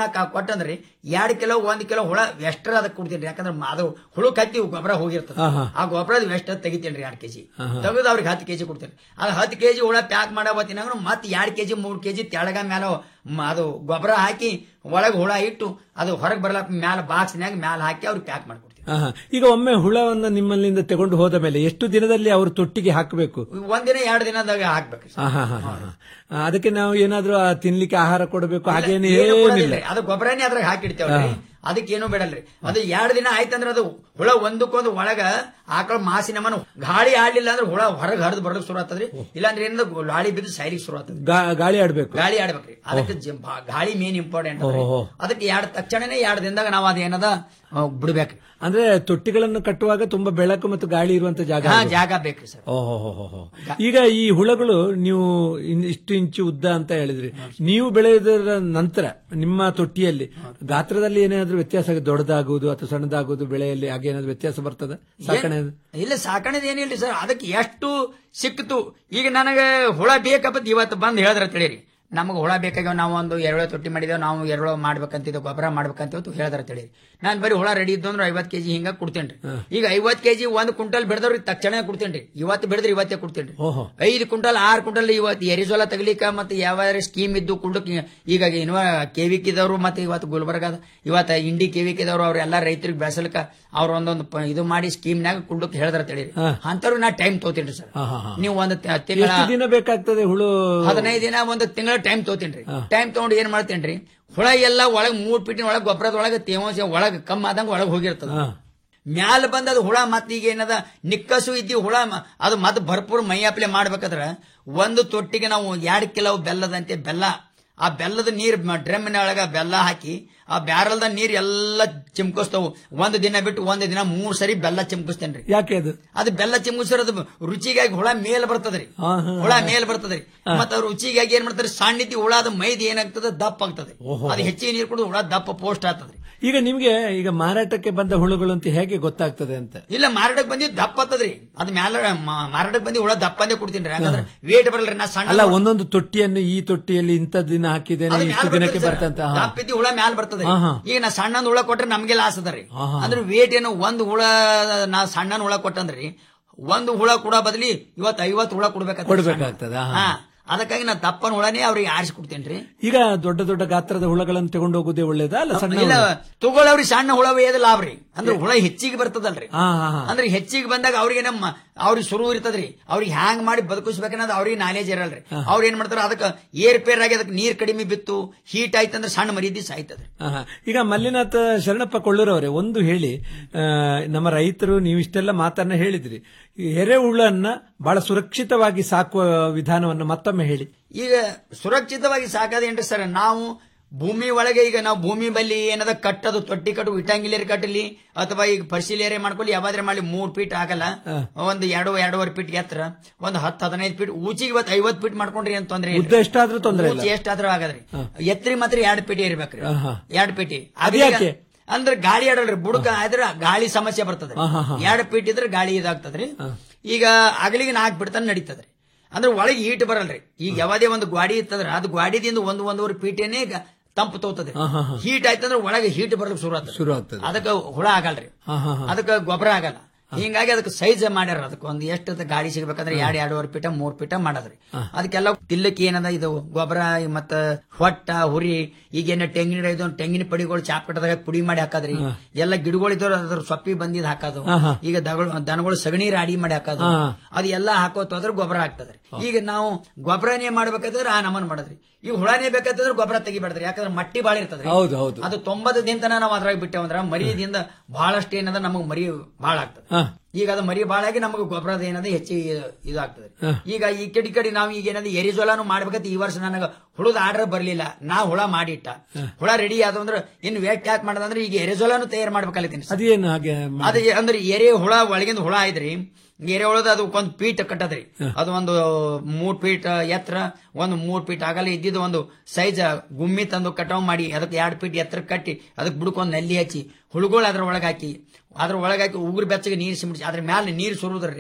ಕಾ- ಕೊಟ್ಟಂದ್ರಿ ಎರಡ್ ಕಿಲೋ ಒಂದ್ ಕಿಲೋ ಹುಳ ಎಷ್ಟರ ಅದಕ್ಕೆ ಕೊಡ್ತೀನಿ ಯಾಕಂದ್ರೆ ಮ- ಅದು ಹುಳು ಕತ್ತಿ ಗೊಬ್ಬರ ಹೋಗಿರ್ತದೆ ಆಹಾ. ಆ ಗೊಬ್ಬರದ ವೆಸ್ಟ್ ತೆಗಿತೇನ್ರಿ ಎರಡ್ ಕೆಜಿ ಆಹಾ. ತೆಗೆದು ಅವ್ರಿಗೆ ಹತ್ತು ಕೆಜಿ ಕೊಡ್ತೇನೆ ಅದು ಹತ್ತು ಕೆಜಿ ಹುಳ ಪ್ಯಾಕ್ ಮಾಡಬತ್ತಿನಾಗ ಮತ್ತೆ ಎರಡ್ ಕೆಜಿ ಮೂರ್ ಕೆಜಿ ತೆಳಗ ಮ್ಯಾಲ ಮ- ಅದು ಗೊಬ್ಬರ ಹಾಕಿ ಒಳಗೆ ಹುಳ ಇಟ್ಟು ಅದು ಹೊರಗೆ ಬರ್ಲಾಕ ಮ್ಯಾಲ ಬಾಕ್ಸ್ನ್ಯಾಗ ಮ್ಯಾಲ ಹಾಕಿ ಅವ್ರಿಗೆ ಪ್ಯಾಕ್ ಮಾಡ್ಕೊಡ್ತೀವಿ ಆಹಾ. ಈಗ ಒಮ್ಮೆ ಹುಳವನ್ನ ನಿಮ್ಮಲ್ಲಿಂದ ತಗೊಂಡು ಹೋದ ಮೇಲೆ ಎಷ್ಟು ದಿನದಲ್ಲಿ ಅವರು ತೊಟ್ಟಿಗೆ ಹಾಕಬೇಕು ಒಂದಿನ ಎರಡು ದಿನದಾಗ ಹಾಕ್ಬೇಕು ಆಹಾ, ಹಾ, ಹಾ, ಹಾ. ಆ, ಅದಕ್ಕೆ ನಾವು ಏನಾದ್ರೂ ಆ ತಿನ್ಲಿಕ್ಕೆ ಆಹಾರ ಕೊಡಬೇಕು ಹಾಗೇನು ಏನು ಏನಿಲ್ಲ ಕೊಡೋದಿಲ್ರಿ. ಅದು ಗೊಬ್ಬರನೇ ಅದ್ರಾಗ ಹಾಕಿಡ್ತೇವ್ರಿ ಅದಕ್ಕೆ ಏನು ಬೇಡಲ್ರಿ ಅದು ಎರಡು ದಿನ ಆಯ್ತಂದ್ರ ಅದು ಹುಳ ಒಂದಕ್ಕೊಂದು ಒಳಗ ಆಕಳ ಮಾಸಿನ ಮನ ಗಾಳಿ ಆಡ್ಲಿಲ್ಲ ಅಂದ್ರೆ ಹುಳ ಹೊರಗೆ ಹರಿದು ಬರೋಕ್ ಶುರು ಆಗ್ತದ್ರಿ ಇಲ್ಲಾಂದ್ರೆ ಏನದ ಗಾಳಿ ಬಿದ್ದು ಸೈಲಿಗೆ ಶುರು ಆಗ್ತದೆ ಗಾ- ಗಾಳಿ ಆಡ್ಬೇಕು ಗಾಳಿ ಆಡ್ಬೇಕ್ರಿ ಅದಕ್ಕೆ ಜ- ಬಾ- ಗಾಳಿ ಮೇನ್ ಇಂಪಾರ್ಟೆಂಟ್ ಓಹೋ. ಅದಕ್ಕೆ ಎರಡು ತಕ್ಷಣನೇ ಎರಡು ದಿನದಾಗ ನಾವು ಅದೇನದ ಆ, ಬಿಡ್ಬೇಕ್ರಿ ಅಂದ್ರೆ ತೊಟ್ಟಿಗಳನ್ನು ಕಟ್ಟುವಾಗ ತುಂಬಾ ಬೆಳಕು ಮತ್ತು ಗಾಳಿ ಇರುವಂತ ಜಾಗ ಹಾ ಅದು. ಜಾಗ ಬೇಕ್ರಿ ಸರ್ ಓಹೋ ಹೋ, ಹೋ, ಹೋ. ಈಗ ಈ ಹುಳಗಳು ನೀವು ಇನ್- ಇಷ್ಟು ಇಂಚು ಉದ್ದ ಅಂತ ಹೇಳಿದ್ರಿ ನೀವು ಬೆಳೆಯೋದರ ನಂತರ ನಿಮ್ಮ ತೊಟ್ಟಿಯಲ್ಲಿ ಗಾತ್ರದಲ್ಲಿ ಏನಾದ್ರೂ ವ್ಯತ್ಯಾಸ ಆಗುತ್ತೆ? ದೊಡ್ಡದಾಗುವುದು ಅಥವಾ ಸಣ್ಣದಾಗುವುದು ಬೆಳೆಯಲ್ಲಿ ಹಾಗೇನಾದ್ರೂ ವ್ಯತ್ಯಾಸ ಬರ್ತದೆ ಸಾಕಣೆ ಏನ್- ಇಲ್ಲ ಸಾಕಣೆದ ಏನಿಲ್ರಿ ಸರ್ ಅದಕ್ಕೆ ಎಷ್ಟು ಸಿಕ್ತು ಈಗ ನನಗೆ ಹುಳ ಬೇಕಪ್ಪ ಇವತ್ತು ಬಂದು ಹೇಳಿದ್ರ ತಿಳಿರಿ ನಮಗೆ ಹುಳ ಬೇಕಾಗ್ಯಾವ ನಾವು ಒಂದು ಎರಡು ತೊಟ್ಟಿ ಮಾಡಿದೇವು ನಾವು ಎರಡು ಮಾಡ್ಬೇಕಂತಿದ್ದು ಗೊಬ್ಬರ ಮಾಡ್ಬೇಕಂತ ಹೇಳಿದ್ರ ತಿಳಿರಿ ನಾನು ಬರೀ ಹುಳ ರೆಡಿ ಇದ್ದು ಅಂದ್ರೆ ಐವತ್ತು ಕೆಜಿ ಹಿಂಗ ಕೊಡ್ತೇನ್ರಿ ಈಗ ಐವತ್ತು ಕೆಜಿ ಒಂದು ಕ್ವಿಂಟಲ್ ಬೆಳೆದವ್ರಿಗೆ ತಕ್ಷಣ ಕೊಡ್ತೇನ್ರಿ ಇವತ್ತು ಬೆಳೆದ್ರೆ ಇವತ್ತೇ ಕೊಡ್ತೇನ್ರಿ ಓಹೋ ಐದು ಕ್ವಿಂಟಲ್ ಆರು ಕ್ವಿಂಟಲ್ ಇವತ್ತು ಎರಿಜೋಲ ತಗಲಿಕ ಮತ್ತೆ ಯಾವ ಸ್ಕೀಮ್ ಇದ್ದು ಕುಂಡಕ್ ಈಗ ಇನ್ವ ಕೆವಿಕಿದವರು ಮತ್ತೆ ಇವತ್ತು ಗುಲ್ಬರ್ಗದ ಇವತ್ತು ಇಂಡಿ ಕೆವಿಕಿದವರು ಅವ್ರೆಲ್ಲ ರೈತರಿಗೆ ಬೆಳೆಸಲಿಕ್ಕ ಅವ್ರ ಒಂದೊಂದು ಪ- ಇದು ಮಾಡಿ ಸ್ಕೀಮ್ನಾಗ ಕುಂಡಕ್ ಹೇಳಿದ್ರ ತಿಳಿರಿ ಹಾ. ಅಂತವ್ರಿಗೆ ನಾ ಟೈಮ್ ತೋತೀನಿ ಸರ್ ಹಾ, ಹಾ, ಹಾ. ನೀವು ಒಂದು ತ- ತಿಂಗಳ ಎಷ್ಟು ದಿನ ಬೇಕಾಗ್ತದೆ ಹುಳು ಹದಿನೈದು ದಿನ ಒಂದು ತಿಂಗಳ ಟೈಮ್ ತೋತೀನ್ರಿ ಟೈಮ್ ತಗೊಂಡು ಏನ್ ಮಾಡ್ತೇನ್ರಿ ಹುಳ ಎಲ್ಲ ಒಳಗ್ ಮೂರ್ ಫೀಟಿನ ಒಳಗ್ ಗೊಬ್ಬರದ ಒಳಗೆ ತೇವಾಂಶ ಒಳಗ್ ಕಮ್ಮಿ ಆದಂಗ ಒಳಗ್ ಹೋಗಿರ್ತದ ಮ್ಯಾಲ ಬಂದ ಅದು ಹುಳ ಮತ್ತ ಈಗ ಏನದ ನಿಕ್ಕಸು ಇದ್ದಿ ಹುಳ ಮ- ಅದು ಮತ್ ಭರ್ಪೂರ್ ಮೈಯಾಪ್ಲೆ ಮಾಡ್ಬೇಕಾದ್ರ ಒಂದು ತೊಟ್ಟಿಗೆ ನಾವು ಎರಡ್ ಕಿಲೋ ಬೆಲ್ಲದಂತೆ ಬೆಲ್ಲ ಆ ಬೆಲ್ಲದ ನೀರ್ ಡ್ರಮ್ಮಿನ ಒಳಗ ಬೆಲ್ಲ ಹಾಕಿ ಆ ಬ್ಯಾರಲ್ದ ನೀರ್ ಎಲ್ಲ ಚಿಮ್ಕಿಸ್ತಾವು ಒಂದ್ ದಿನ ಬಿಟ್ಟು ಒಂದ್ ದಿನ ಮೂರ್ ಸರಿ ಬೆಲ್ಲ ಚಿಮ್ಕಿಸ್ತೇನ್ರಿ ಯಾಕೆ ಅದು ಅದು ಬೆಲ್ಲ ಚಿಮ್ಕಿಸಿರ ಅದು ರುಚಿಗಾಗಿ ಹುಳ ಮೇಲ್ ಬರ್ತದ್ರಿ ಹಾ, ಹಾ, ಹುಳ ಮೇಲ್ ಬರ್ತದ್ರಿ ಮತ್ತ ಅವ್ರ ರುಚಿಗಾಗಿ ಏನ್ ಮಾಡ್ತಾರೆ ಸಣ್ಣಿದ್ದಿ ಹುಳ ಅದು ಮೈದ್ ಏನಾಗ್ತದ ದಪ್ಪ ಆಗ್ತದೆ ಓಹೋ. ಅದು ಹೆಚ್ಚಿಗೆ ನೀರ್ ಕುಡಿದು ಹುಳ ದಪ್ಪ ಪೋಸ್ಟ್ ಆಗ್ತದ್ರಿ ಈಗ ನಿಮ್ಗೆ ಈಗ ಮಾರಾಟಕ್ಕೆ ಬಂದ ಹುಳುಗಳು ಅಂತ ಹೇಗೆ ಗೊತ್ತಾಗ್ತದೆ ಅಂತ ಇಲ್ಲ ಮಾರಾಟಕ್ಕೆ ಬಂದಿ ದಪ್ಪ ಆಗ್ತದ್ರಿ ಅದ್ ಮ್ಯಾಲ ಮಾ- ಮಾರಾಟಕ್ಕೆ ಬಂದಿ ಹುಳ ದಪ್ಪ ಅಂದೇ ಕೊಡ್ತೀನಿ ಯಾಕಂದ್ರೆ ವೇಟ್ ಬರಲ್ರಿ ನಾ ಸಣ್ಣ ಅಲ್ಲ ಒಂದೊಂದು ತೊಟ್ಟಿಯನ್ನು ಈ ತೊಟ್ಟಿಯಲ್ಲಿ ಇಂಥ ದಿನ ಹಾಕಿದ್ದೇನೆ ಅದು ಇಷ್ಟು ಮ್ಯಾಲ್ ದಿನಕ್ಕೆ ಬರ್ತದೆ ಬರ್ತಂತ ಸರ್. ದಪ್ಪ ಇದ್ದಿ ಹುಳ ಮ್ಯಾಲ ಬರ್ತದೆ ಹಾ, ಹಾ. ಈಗ ನಾ ಸಣ್ಣಂದ್ ಹುಳ ಕೊಟ್ರೆ ನಮ್ಗೆ ಲಾಸ್ ಅದರಿ ಹಾ, ಹಾ. ಅಂದ್ರೆ ವೇಟ್ ಏನು ಒಂದ್ ಹುಳ ನಾ ಸಣ್ಣನ್ ಹುಳ ಕೊಟ್ಟಂದ್ರಿ ಒಂದು ಹುಳ ಕೂಡ ಬದಲಿ ಇವತ್ತು ಐವತ್ತು ಹುಳ ಕೊಡ್ಬೇಕಾಗ್ತದೆ ಕೊಡ್ಬೇಕಾಗ್ತದ ಹಾ ಅದಕ್ಕಾಗಿ ನಾ ದಪ್ಪನ ಹುಳನೇ ಅವ್ರಿಗೆ ಆರಿಸಿ ಕೊಡ್ತೇನ್ರಿ ಈಗ ದೊಡ್ಡ ದೊಡ್ಡ ಗಾತ್ರದ ಹುಳಗಳನ್ನು ತಗೊಂಡು ಹೋಗುದೇ ಒಳ್ಳೇದಾ ಅಲ್ಲ ಸಣ್ಣ ಇಲ್ಲ ಹುಳ? ತಗೊಳ್ಳವ್ರಿ ಸಣ್ಣ ಹುಳ ಒಯ್ಯದ ಲಾಭ ರೀ ಅಂದ್ರೆ ಹುಳ ಹೆಚ್ಚಿಗೆ ಬರ್ತದಲ್ರಿ ಹಾ, ಹಾ, ಹಾ. ಅಂದ್ರೆ ಹೆಚ್ಚಿಗೆ ಬಂದಾಗ ಅವ್ರಿಗೆ ನಮ್ಮ ಅವ್ರಿಗೆ ಶುರು ಇರ್ತದ್ರಿ ಅವ್ರಿಗೆ ಹ್ಯಾಂಗ್ ಮಾಡಿ ಬದುಕಿಸ್ಬೇಕನ್ನೋದು ಅವ್ರಿಗೆ ನಾಲೇಜ್ ಇರಲ್ರಿ ಅವ್ರ ಏನ್ ಮಾಡ್ತಾರ ಅದಕ್ಕೆ ಏರ್ಪೇರ್ ಆಗಿ ಅದಕ್ಕೆ ನೀರ್ ಕಡಿಮೆ ಬಿತ್ತು ಹೀಟ್ ಆಯ್ತಂದ್ರೆ ಸಣ್ಣ ಮರಿದಿ ಸಾಯ್ತದ್ರಿ ಆಹಾ. ಈಗ ಮಲ್ಲಿನಾಥ ಶರಣಪ್ಪ ಕೊಳ್ಳೂರವರೇ ಒಂದು ಹೇಳಿ ಆ, ನಮ್ಮ ರೈತರು ನೀವು ಇಷ್ಟೆಲ್ಲ ಮಾತನ್ನ ಹೇಳಿದ್ರಿ ಈ ಎರೆಹುಳನ್ನ ಬಹಳ ಸುರಕ್ಷಿತವಾಗಿ ಸಾಕುವ ವಿಧಾನವನ್ನು ಮತ್ತೊಮ್ಮೆ ಹೇಳಿ ಈಗ ಸುರಕ್ಷಿತವಾಗಿ ಸಾಕೋದೇನ್ರಿ ಸರ್ ನಾವು ಭೂಮಿ ಒಳಗೆ ಈಗ ನಾವು ಭೂಮಿ ಬಲ್ಲಿ ಏನದ ಕಟ್ಟದು ತೊಟ್ಟಿ ಕಟ್ಟು ಇಟ್ಟಂಗಿಲೇರಿ ಕಟ್ಟಲಿ ಅಥವಾ ಈಗ ಪರಿಶೀಲೇರೆ ಮಾಡ್ಕೊಳ್ಳಿ ಯಾವಾದ್ರೆ ಮಾಡಿ ಮೂರ್ ಫೀಟ್ ಆಗಲ್ಲ ಒಂದು ಎರಡು ಎರಡೂವರೆ ಫೀಟ್ ಎತ್ತರ ಒಂದು ಹತ್ತು ಹದಿನೈದು ಫೀಟ್ ಊಚಿಗೆ ಇವತ್ತು ಐವತ್ತು ಫೀಟ್ ಮಾಡ್ಕೊಂಡ್ರಿ ಅಂತ ತೊಂದ್ರೆ ಉದ್ದ ಎಷ್ಟಾದ್ರೂ ತೊಂದ್ರೆ ಇಲ್ಲ. ಊಚಿ ಎಷ್ಟಾದ್ರೂ ಆಗದ್ರಿ ಎತ್ತರಿ ಮಾತ್ರ ಎರಡು ಪೀಟಿ ಇರ್ಬೇಕ್ರಿ ಆಹಾ. ಎರಡು ಪೀಟಿ ಅದ್ಯಾಕೆ? ಅಂದ್ರೆ ಗಾಳಿ ಆಡಲ್ರಿ ಬುಡಕ ಆದ್ರೆ ಗಾಳಿ ಸಮಸ್ಯೆ ಬರ್ತದೆ ಆಹಾ, ಹಾ. ಎರಡು ಫೀಟ್ ಇದ್ರೆ ಗಾಳಿ ಇದಾಗ್ತದ್ರಿ ಈಗ ಅಗಲಿಗೆ ನಾಲ್ಕು ಬಿಡ್ತಾನೆ ನಡೀತದ್ರಿ ಅಂದ್ರೆ ಒಳಗೆ ಹೀಟ್ ಬರಲ್ರಿ ಈಗ ಯಾವದೇ ಒಂದು ಗ್ವಾಡಿ ಇತ್ತಂದ್ರ ಅದು ಗ್ವಾಡಿದಿಂದ ಒಂದು ಒಂದೂವರೆ ಫೀಟೇನೆ ಗ- ತಂಪು ತೋತದ್ರಿ ಆಹಾ, ಹಾ. ಹೀಟ್ ಆಯ್ತಂದ್ರೆ ಒಳಗೆ ಹೀಟ್ ಬರ್ಲಿಕ್ಕೆ ಶುರು ಆಗ್ತದೆ ಶುರು ಆಗ್ತದೆ ಅದಕ್ಕೆ ಹುಳ ಆಗಲ್ರಿ ಹಾ, ಹಾ, ಹಾ. ಅದಕ್ಕೆ ಗೊಬ್ಬರ ಆಗಲ್ಲ ಹಿಂಗಾಗಿ ಅದಕ್ಕೆ ಸೈಜ್ ಮಾಡ್ಯಾರ ಅದಕ್ಕೆ ಒಂದು ಎಷ್ಟು ಗಾಳಿ ಸಿಗ್ಬೇಕಂದ್ರೆ ಎರಡು ಎರಡೂವರೆ ಫೀಟ ಮೂರ್ ಫೀಟ ಮಾಡದ್ರಿ ಅದಕ್ಕೆಲ್ಲ ತಿಲ್ಲಕ್ಕೆ ಏನದ ಇದು ಗೊಬ್ಬರ ಮತ್ತ ಹೊಟ್ಟ ಹುರಿ ಈಗೇನ ತೆಂಗಿನ ಇದು ತೆಂಗಿನ ಪಡಿಗಳು ಚಾಪ್ ಕಟ್ಟದಾಗ ಪುಡಿ ಮಾಡಿ ಹಾಕದ್ರಿ ಎಲ್ಲ ಗಿಡಗಳು ಇದ್ದವ್ರು ಅದ್ರ ಸೊಪ್ಪಿ ಬಂದಿದ್ ಹಾಕೋದು ಆಹಾ. ಈಗ ದಗಳು ದನಗಳು ಸಗಣಿ ರಾಡಿ ಮಾಡಿ ಹಾಕೋದು ಹಾ. ಅದು ಎಲ್ಲ ಹಾಕೋತ ಹೋದ್ರೆ ಗೊಬ್ಬರ ಆಗ್ತದ್ರಿ ಈಗ ನಾವು ಗೊಬ್ಬರನೇ ಮಾಡ್ಬೇಕಾದ್ರೆ ಆ ನಮನ್ ಮಾಡದ್ರಿ ಈಗ ಹುಳನೇ ಬೇಕಾದ್ರೆ ಗೊಬ್ಬರ ತೆಗಿಬಾರ್ದ್ರಿ ಯಾಕಂದ್ರೆ ಮಟ್ಟಿ ಬಾಳ ಇರ್ತದ್ರಿ ಹೌದು ಹೌದು ಅದು ತೊಂಬತ್ತು ದಿನತನ ನಾವು ಅದ್ರಾಗ ಬಿಟ್ಟೇವಂದ್ರ ಮರಿದಿಂದ ಬಹಳಷ್ಟು ಏನದ ನಮಗ್ ಮರಿ ಬಾಳ ಆಗ್ತದೆ ಹಾ. ಈಗ ಅದು ಮರಿ ಬಾಳ ಆಗಿ ನಮಗೆ ಗೊಬ್ಬರದ ಏನದ ಹೆಚ್ಚಿಗೆ ಇದು ಆಗ್ತದೆ ಹಾ. ಈಗ ಈ ಕಡೆ ಈ ಕಡೆ ನಾವು ಈಗ ಏನದ ಎರಿಜೋಲಾನು ಮಾಡ್ಬೇಕಂತ ಈ ವರ್ಷ ನನಗ ಹುಳದ ಆರ್ಡರ್ ಬರ್ಲಿಲ್ಲ ನಾ ಹುಳ ಮಾಡಿಟ್ಟ ಹುಳ ರೆಡಿ ಆದ ಅಂದ್ರೆ ಇನ್ನು ವೇಟ್ ಯಾಕೆ ಮಾಡದಂದ್ರೆ ಈಗ ಎರಿಜೋಲಾನು ತಯಾರು ಮಾಡ್ಬೇಕಲ್ಲಿದ್ದೀನಿ ಅದೇನು ಹಾಗೆ ಅದು ಅಂದ್ರೆ ಎರೆ ಹುಳ ಒಳಗಿಂದ ಹುಳ ಐದ್ರಿ ಎರೆ ಹುಳದ ಅದು ಒಂದು ಪೀಟ್ ಕಟ್ಟದ್ರಿ ಅದು ಒಂದು ಮೂರ್ ಫೀಟ್ ಎತ್ತರ ಒಂದು ಮೂರ್ ಫೀಟ್ ಆಗಲ್ಲ ಇದ್ದಿದ್ದು ಒಂದು ಸೈಜ್ ಗುಮ್ಮಿ ತಂದು ಕಟಾವ್ ಮಾಡಿ ಅದಕ್ಕೆ ಎರಡು ಫೀಟ್ ಎತ್ತರ ಕಟ್ಟಿ ಅದಕ್ಕೆ ಬುಡಕೊಂದು ನಲ್ಲಿ ಹಚ್ಚಿ ಹುಳುಗಳು ಅದ್ರ ಒಳಗೆ ಹಾಕಿ ಅದ್ರ ಒಳಗೆ ಹಾಕಿ ಉಗುರು ಬೆಚ್ಚಗೆ ನೀರು ಸಿಮಿಡಿಸಿ ಅದ್ರ ಮ್ಯಾಲೆ ನೀರು ಸುರುದ್ರಿ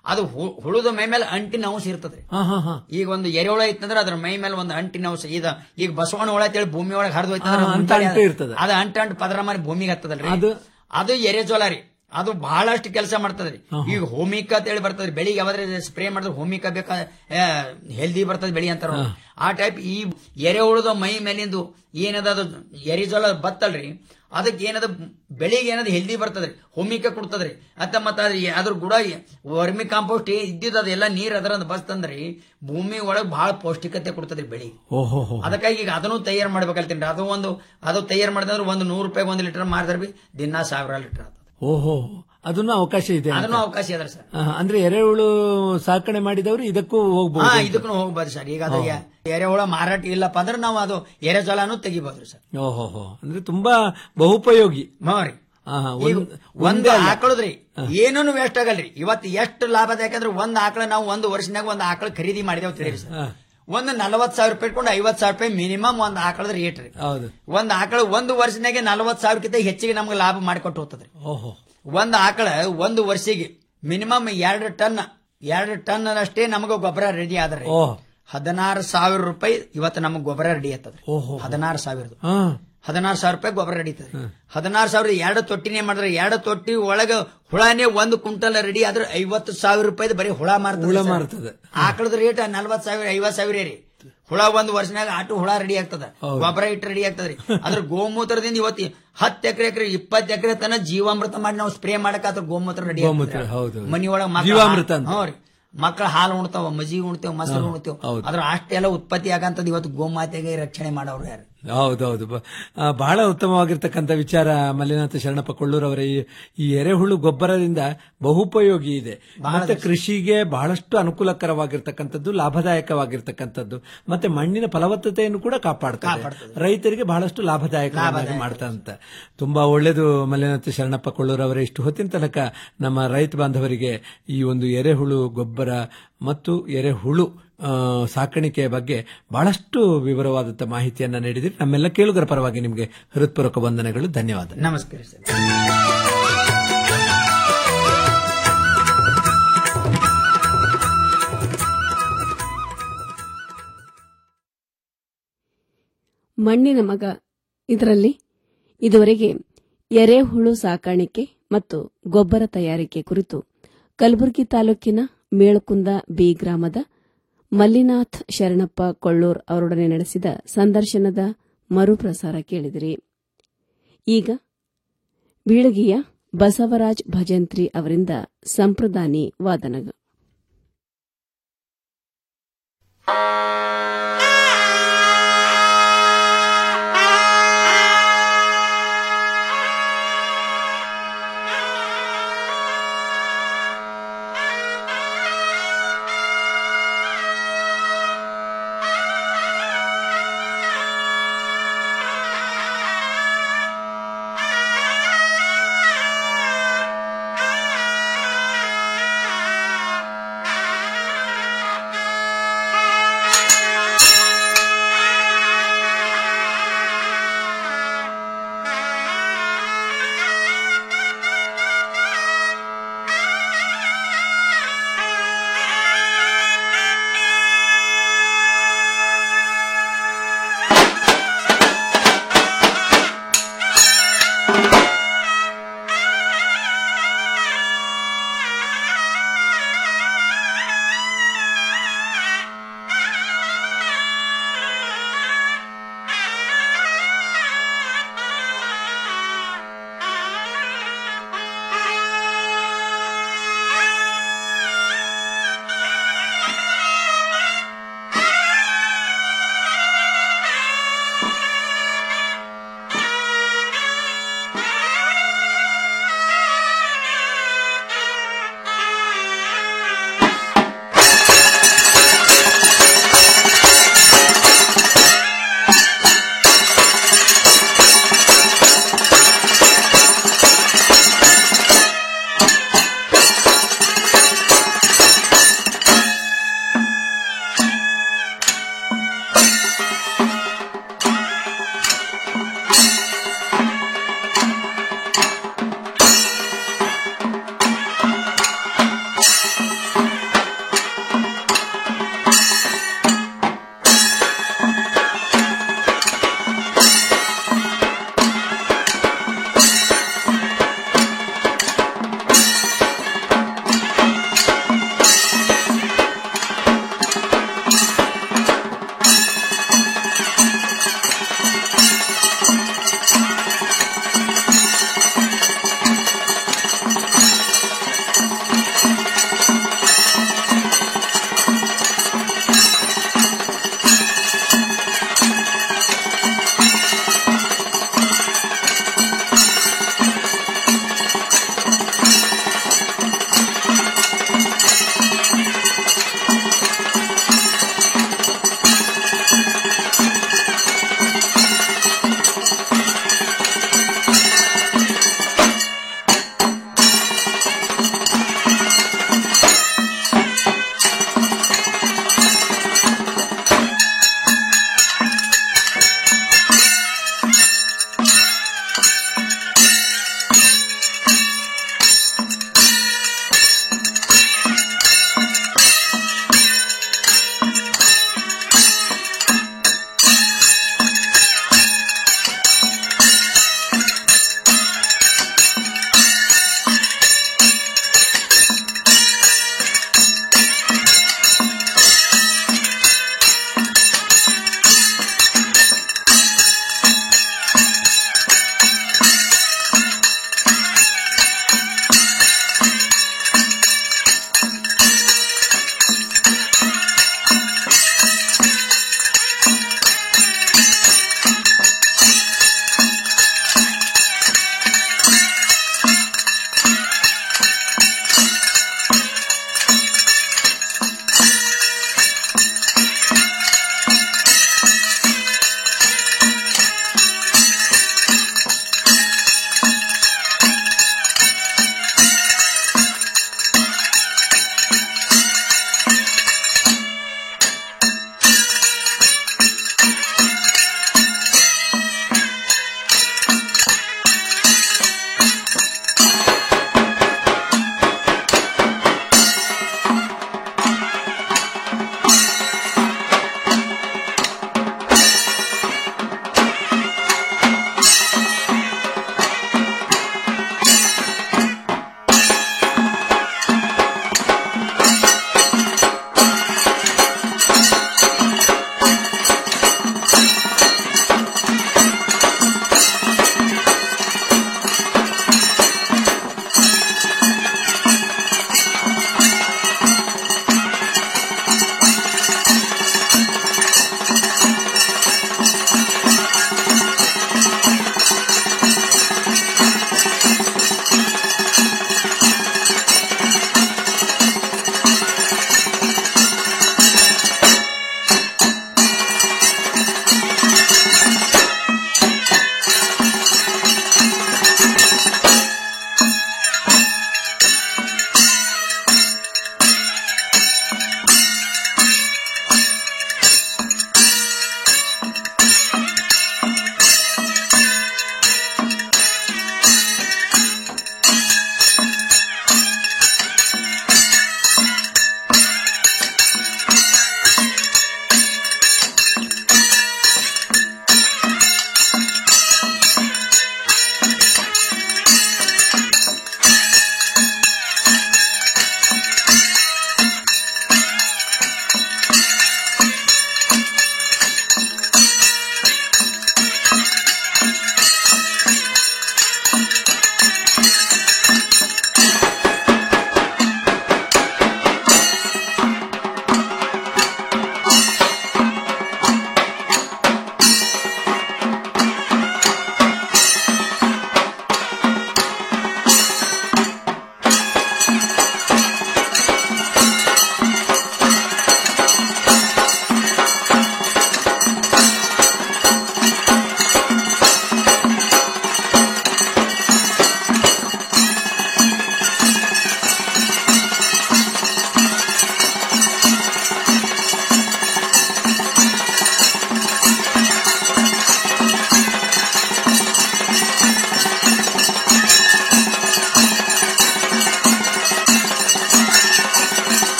ಅದು ಹು- ಹುಳುದ ಮೈ ಮೇಲೆ ಅಂಟಿನ ಅಂಶ ಇರ್ತದ್ರಿ ಹಾ ಹಾ ಹಾ ಈಗ ಒಂದು ಎರೆಹುಳ ಇತ್ತಂದ್ರೆ ಅದ್ರ ಮೈ ಮೇಲೆ ಒಂದು ಅಂಟಿನ ಅಂಶ ಈಗ ಈಗ ಬಸವಣ್ಣ ಹುಳ ಅಂತೇಳಿ ಭೂಮಿ ಒಳಗೆ ಹರಿದು ಹಾ, ಅಂಟ ಅಂಟು ಇರ್ತದೆ. ಅದು ಅಂಟ ಅಂಟು ಪದರ ಮಾರಿ ಭೂಮಿಗೆ ಹತ್ತದಲ್ರಿ ಅದು- ಅದು ಎರೆಜೋಲ ರೀ ಅದು ಬಹಳಷ್ಟು ಕೆಲಸ ಮಾಡ್ತದ್ರಿ ಈಗ ಹೋಮಿಕ ಅಂತ ಹೇಳಿ ಬರ್ತದ್ರಿ ಬೆಳಿಗ್ಗೆ ಯಾವ್ದಾದ್ರೆ ಸ್ಪ್ರೇ ಮಾಡಿದ್ರೆ ಹೋಮಿಕ ಬೇಕಾ ಹೆಲ್ದಿ ಬರ್ತದೆ ಬೆಳಿ ಅಂತಾರ ಅವ್ರು. ಆ ಟೈಪ್ ಈ ಎರೆಹುಳದ ಮೈ ಮೇಲಿಂದು ಏನದ ಅದು ಎರೆಜೋಲ ಬತ್ತಲ್ರಿ ಅದಕ್ಕೆ ಏನದ ಬೆಳಿಗ್ಗೆ ಏನದ ಹೆಲ್ದಿ ಬರ್ತದ್ರಿ ಹೋಮಿಕ ಕೊಡ್ತದ್ರಿ ಅತ್ತ ಮತ್ತ ಅದ್ ಏ- ಅದ್ರ ಗುಡ ವರ್ಮಿ ಕಾಂಪೋಸ್ಟ್ ಇದ್ದಿದ್ದು ಅದೆಲ್ಲ ನೀರ್ ಅದರ ಬಸ್ತಂದ್ರಿ ಭೂಮಿ ಒಳಗ್ ಬಹಳ ಪೌಷ್ಟಿಕತೆ ಕೊಡ್ತದ್ರಿ ಬೆಳಿ ಓಹೋ ಹೋ ಅದಕ್ಕಾಗಿ ಈಗ ಅದನ್ನು ತಯಾರು ಮಾಡ್ಬೇಕಲ್ತೀನಿ ಅದು ಒಂದು ಅದು ತಯಾರು ಮಾಡಿದ್ರೆ ಒಂದು ನೂರು ರೂಪಾಯಿ ಒಂದು ಲೀಟರ್ ಮಾರಿದ್ರೆ ಬಿ ದಿನ ಸಾವಿರ ಲೀಟರ್ ಆಗ್ತದೆ ಓಹೋ ಅದನ್ನು ಅವಕಾಶ ಇದೆ ಅಂತ. ಅದನ್ನು ಅವಕಾಶ ಇದೆ ಸರ್ ಆ, ಅಂದ್ರೆ ಎರೆಹುಳು ಸಾಕಣೆ ಮಾಡಿದವರು ಇದಕ್ಕೂ ಹಾ ಹೋಗ್ಬಹುದು ಇದಕ್ಕೂ ಹೋಗ್ಬೋದು ಸರ್ ಈಗ ಅದು ಎ- ಎರೆಹುಳ ಮಾರಾಟ ಇಲ್ಲಪ್ಪ ಅಂದ್ರೆ ನಾವು ಅದು ಎರೆಜಲಾನು ತೆಗಿಬೋದ್ರಿ ಸರ್ ಓಹೋ ಹೋ ಅಂದ್ರೆ ತುಂಬಾ ಬಹುಪಯೋಗಿ ನೋಡ್ರಿ ಆಹಾ, ಈಗ ಒಂದ್- ಒಂದು ಒಂದೇ ಅಲ್ಲ. ಆಕಳದ್ರಿ ಏನೂ ವೇಸ್ಟ್ ಆಗಲ್ರಿ ಇವತ್ತು ಎಷ್ಟು ಲಾಭ ಅದ ಯಾಕಂದ್ರೆ ಒಂದ್ ಆಕಳ ನಾವು ಒಂದು ವರ್ಷನಾಗ ಒಂದು ಆಕಳ ಖರೀದಿ ಮಾಡಿದೇವ್ ತಿಳಿರಿ ಸರ್ ಹಾ, ಒಂದು ನಲವತ್ ಸಾವಿರ ರೂಪಾಯಿ ಇಟ್ಕೊಂಡು ಐವತ್ ಸಾವಿರ ರೂಪಾಯಿ ಮಿನಿಮಮ್ ಒಂದ್ ಆಕಳದ ರೇಟ್ ರೀ ಹೌದು ಒಂದ್ ಆಕಳ ಒಂದು ವರ್ಷನಾಗೆ ನಲವತ್ ಸಾವಿರಕ್ಕಿಂತ ಹೆಚ್ಚಿಗೆ ನಮ್ಗೆ ಲಾಭ ಮಾಡಿಕೊಟ್ಟು ಹೋಗ್ತದ್ರಿ ಓಹೋ ಒಂದ್ ಆಕಳ ಒಂದು ವರ್ಷಿಗೆ ಮಿನಿಮಮ್ ಎರಡು ಟನ್ ಎರಡು ಟನ್ ಅಷ್ಟೇ ನಮಗೆ ಗೊಬ್ಬರ ರೆಡಿ ಆದ್ರೆ ಓಹ್ ಹದಿನಾರು ಸಾವಿರ ರೂಪಾಯಿ ಇವತ್ತು ನಮಗೆ ಗೊಬ್ಬರ ರೆಡಿ ಆಯ್ತದ್ರಿ ಓಹೋ ಹದಿನಾರು ಸಾವಿರದ ಹಾ ಹದಿನಾರು ಸಾವಿರ ರೂಪಾಯಿ ಗೊಬ್ಬರ ನಡೀತದೆ ಹದಿನಾರು ಸಾವಿರ ಎರಡು ತೊಟ್ಟಿನೇ ಮಾಡಿದ್ರೆ ಎರಡು ತೊಟ್ಟಿ ಒಳಗ ಹುಳನೇ ಒಂದು ಕುಂಟಲ್ ರೆಡಿ ಆದ್ರೆ ಐವತ್ತು ಸಾವಿರ ರೂಪಾಯಿ ಬರೀ ಹುಳ ಮಾರ್ತದೆ ಹುಳ ಸರ್. ಮಾರ್ತದೆ. ಆಕಳದ ರೇಟ್ ನಲ್ವತ್ ಸಾವಿರ ಐವತ್ ಸಾವಿರ ರೀ ಹುಳ ಒಂದು ವರ್ಷನಾಗ ಆಟು ಹುಳ ರೆಡಿ ಆಗ್ತದ ಹೌದು. ಗೊಬ್ಬರ ಇಟ್ಟು ರೆಡಿ ಆಗ್ತದ್ರಿ ಅದ್ರ ಗೋಮೂತ್ರದಿಂದ ಇವತ್ತು ಹತ್ತು ಎಕರೆ ಎಕರೆ ಇಪ್ಪತ್ತು ಎಕರೆ ತನ ಜೀವಾಮೃತ ಮಾಡಿ ನಾವು ಸ್ಪ್ರೇ ಮಾಡಕ್ ಅದ್ರ ಗೋಮೂತ್ರ ರೆಡಿ ಗೋಮೂತ್ರ, ಹೌದು. ಮನಿ ಒಳಗ ಜೀವಾಮೃತ ಅಂತ. ಹ್ಞೂ ರೀ ಮಕ್ಕಳ ಹಾಲು ಉಣ್ತಾವ ಮಜ್ಜಿಗೆ ಉಣ್ತೇವ್ ಮೊಸರು ಉಣ್ತೇವ್ ಹೌದು. ಅದ್ರ ಅಷ್ಟೆಲ್ಲ ಉತ್ಪತ್ತಿ ಆಗಂತದ್ ಇವತ್ತು ಗೋಮಾತೆಗೆ ರಕ್ಷಣೆ ಮಾಡೋರು ಯಾರು ಹೌದೌದು ಬ- ಆ, ಬಹಳ ಉತ್ತಮವಾಗಿರ್ತಕ್ಕಂಥ ವಿಚಾರ ಮಲ್ಲಿನಾಥ ಶರಣಪ್ಪ ಕೊಳ್ಳೂರವರ ಈ ಈ ಎರೆಹುಳು ಗೊಬ್ಬರದಿಂದ ಬಹುಪಯೋಗಿ ಇದೆ ಮತ್ತೆ ಕೃಷಿಗೆ ಬಹಳಷ್ಟು ಅನುಕೂಲಕರವಾಗಿರ್ತಕ್ಕಂಥದ್ದು ಲಾಭದಾಯಕವಾಗಿರ್ತಕ್ಕಂಥದ್ದು ಮತ್ತೆ ಮಣ್ಣಿನ ಫಲವತ್ತತೆಯನ್ನು ಕೂಡ ಕಾಪಾಡ್ತದೆ ರೈತರಿಗೆ ಬಹಳಷ್ಟು ಲಾಭದಾಯಕ ಮಾಡ್ತಾ ಅಂತ ತುಂಬಾ ಒಳ್ಳೆಯದು ಮಲ್ಲಿನಾಥ ಶರಣಪ್ಪ ಕೊಳ್ಳೂರವರ ಇಷ್ಟು ಹೊತ್ತಿನ ತನಕ ನಮ್ಮ ರೈತ ಬಾಂಧವರಿಗೆ ಈ ಒಂದು ಎರೆಹುಳು ಗೊಬ್ಬರ ಮತ್ತು ಎರೆಹುಳು ಆ, ಸಾಕಾಣಿಕೆಯ ಬಗ್ಗೆ ಬಹಳಷ್ಟು ವಿವರವಾದಂತಹ ಮಾಹಿತಿಯನ್ನ ನೀಡಿದಿರಿ ನಮ್ಮೆಲ್ಲ ಕೇಳುಗರ ಪರವಾಗಿ ನಿಮಗೆ ಹೃತ್ಪೂರ್ವಕ ವಂದನೆಗಳು ಧನ್ಯವಾದ ನಮಸ್ಕಾರ ಸರ್ ಮಣ್ಣಿನ ಮಗ ಇದರಲ್ಲಿ ಇದುವರೆಗೆ ಎರೆಹುಳು ಸಾಕಾಣಿಕೆ ಮತ್ತು ಗೊಬ್ಬರ ತಯಾರಿಕೆ ಕುರಿತು ಕಲಬುರಗಿ ತಾಲೂಕಿನ ಮೇಳಕುಂದ ಬಿ ಗ್ರಾಮದ ಮಲ್ಲಿನಾಥ್ ಶರಣಪ್ಪ ಕೊಳ್ಳೂರ್ ಅವರೊಡನೆ ನಡೆಸಿದ ಸಂದರ್ಶನದ ಮರುಪ್ರಸಾರ ಕೇಳಿದಿರಿ ಈಗ ಬೀಳಗಿಯ ಬಸವರಾಜ್ ಭಜಂತ್ರಿ ಅವರಿಂದ ಸಂಪ್ರದಾನಿ ವಾದನಗಳು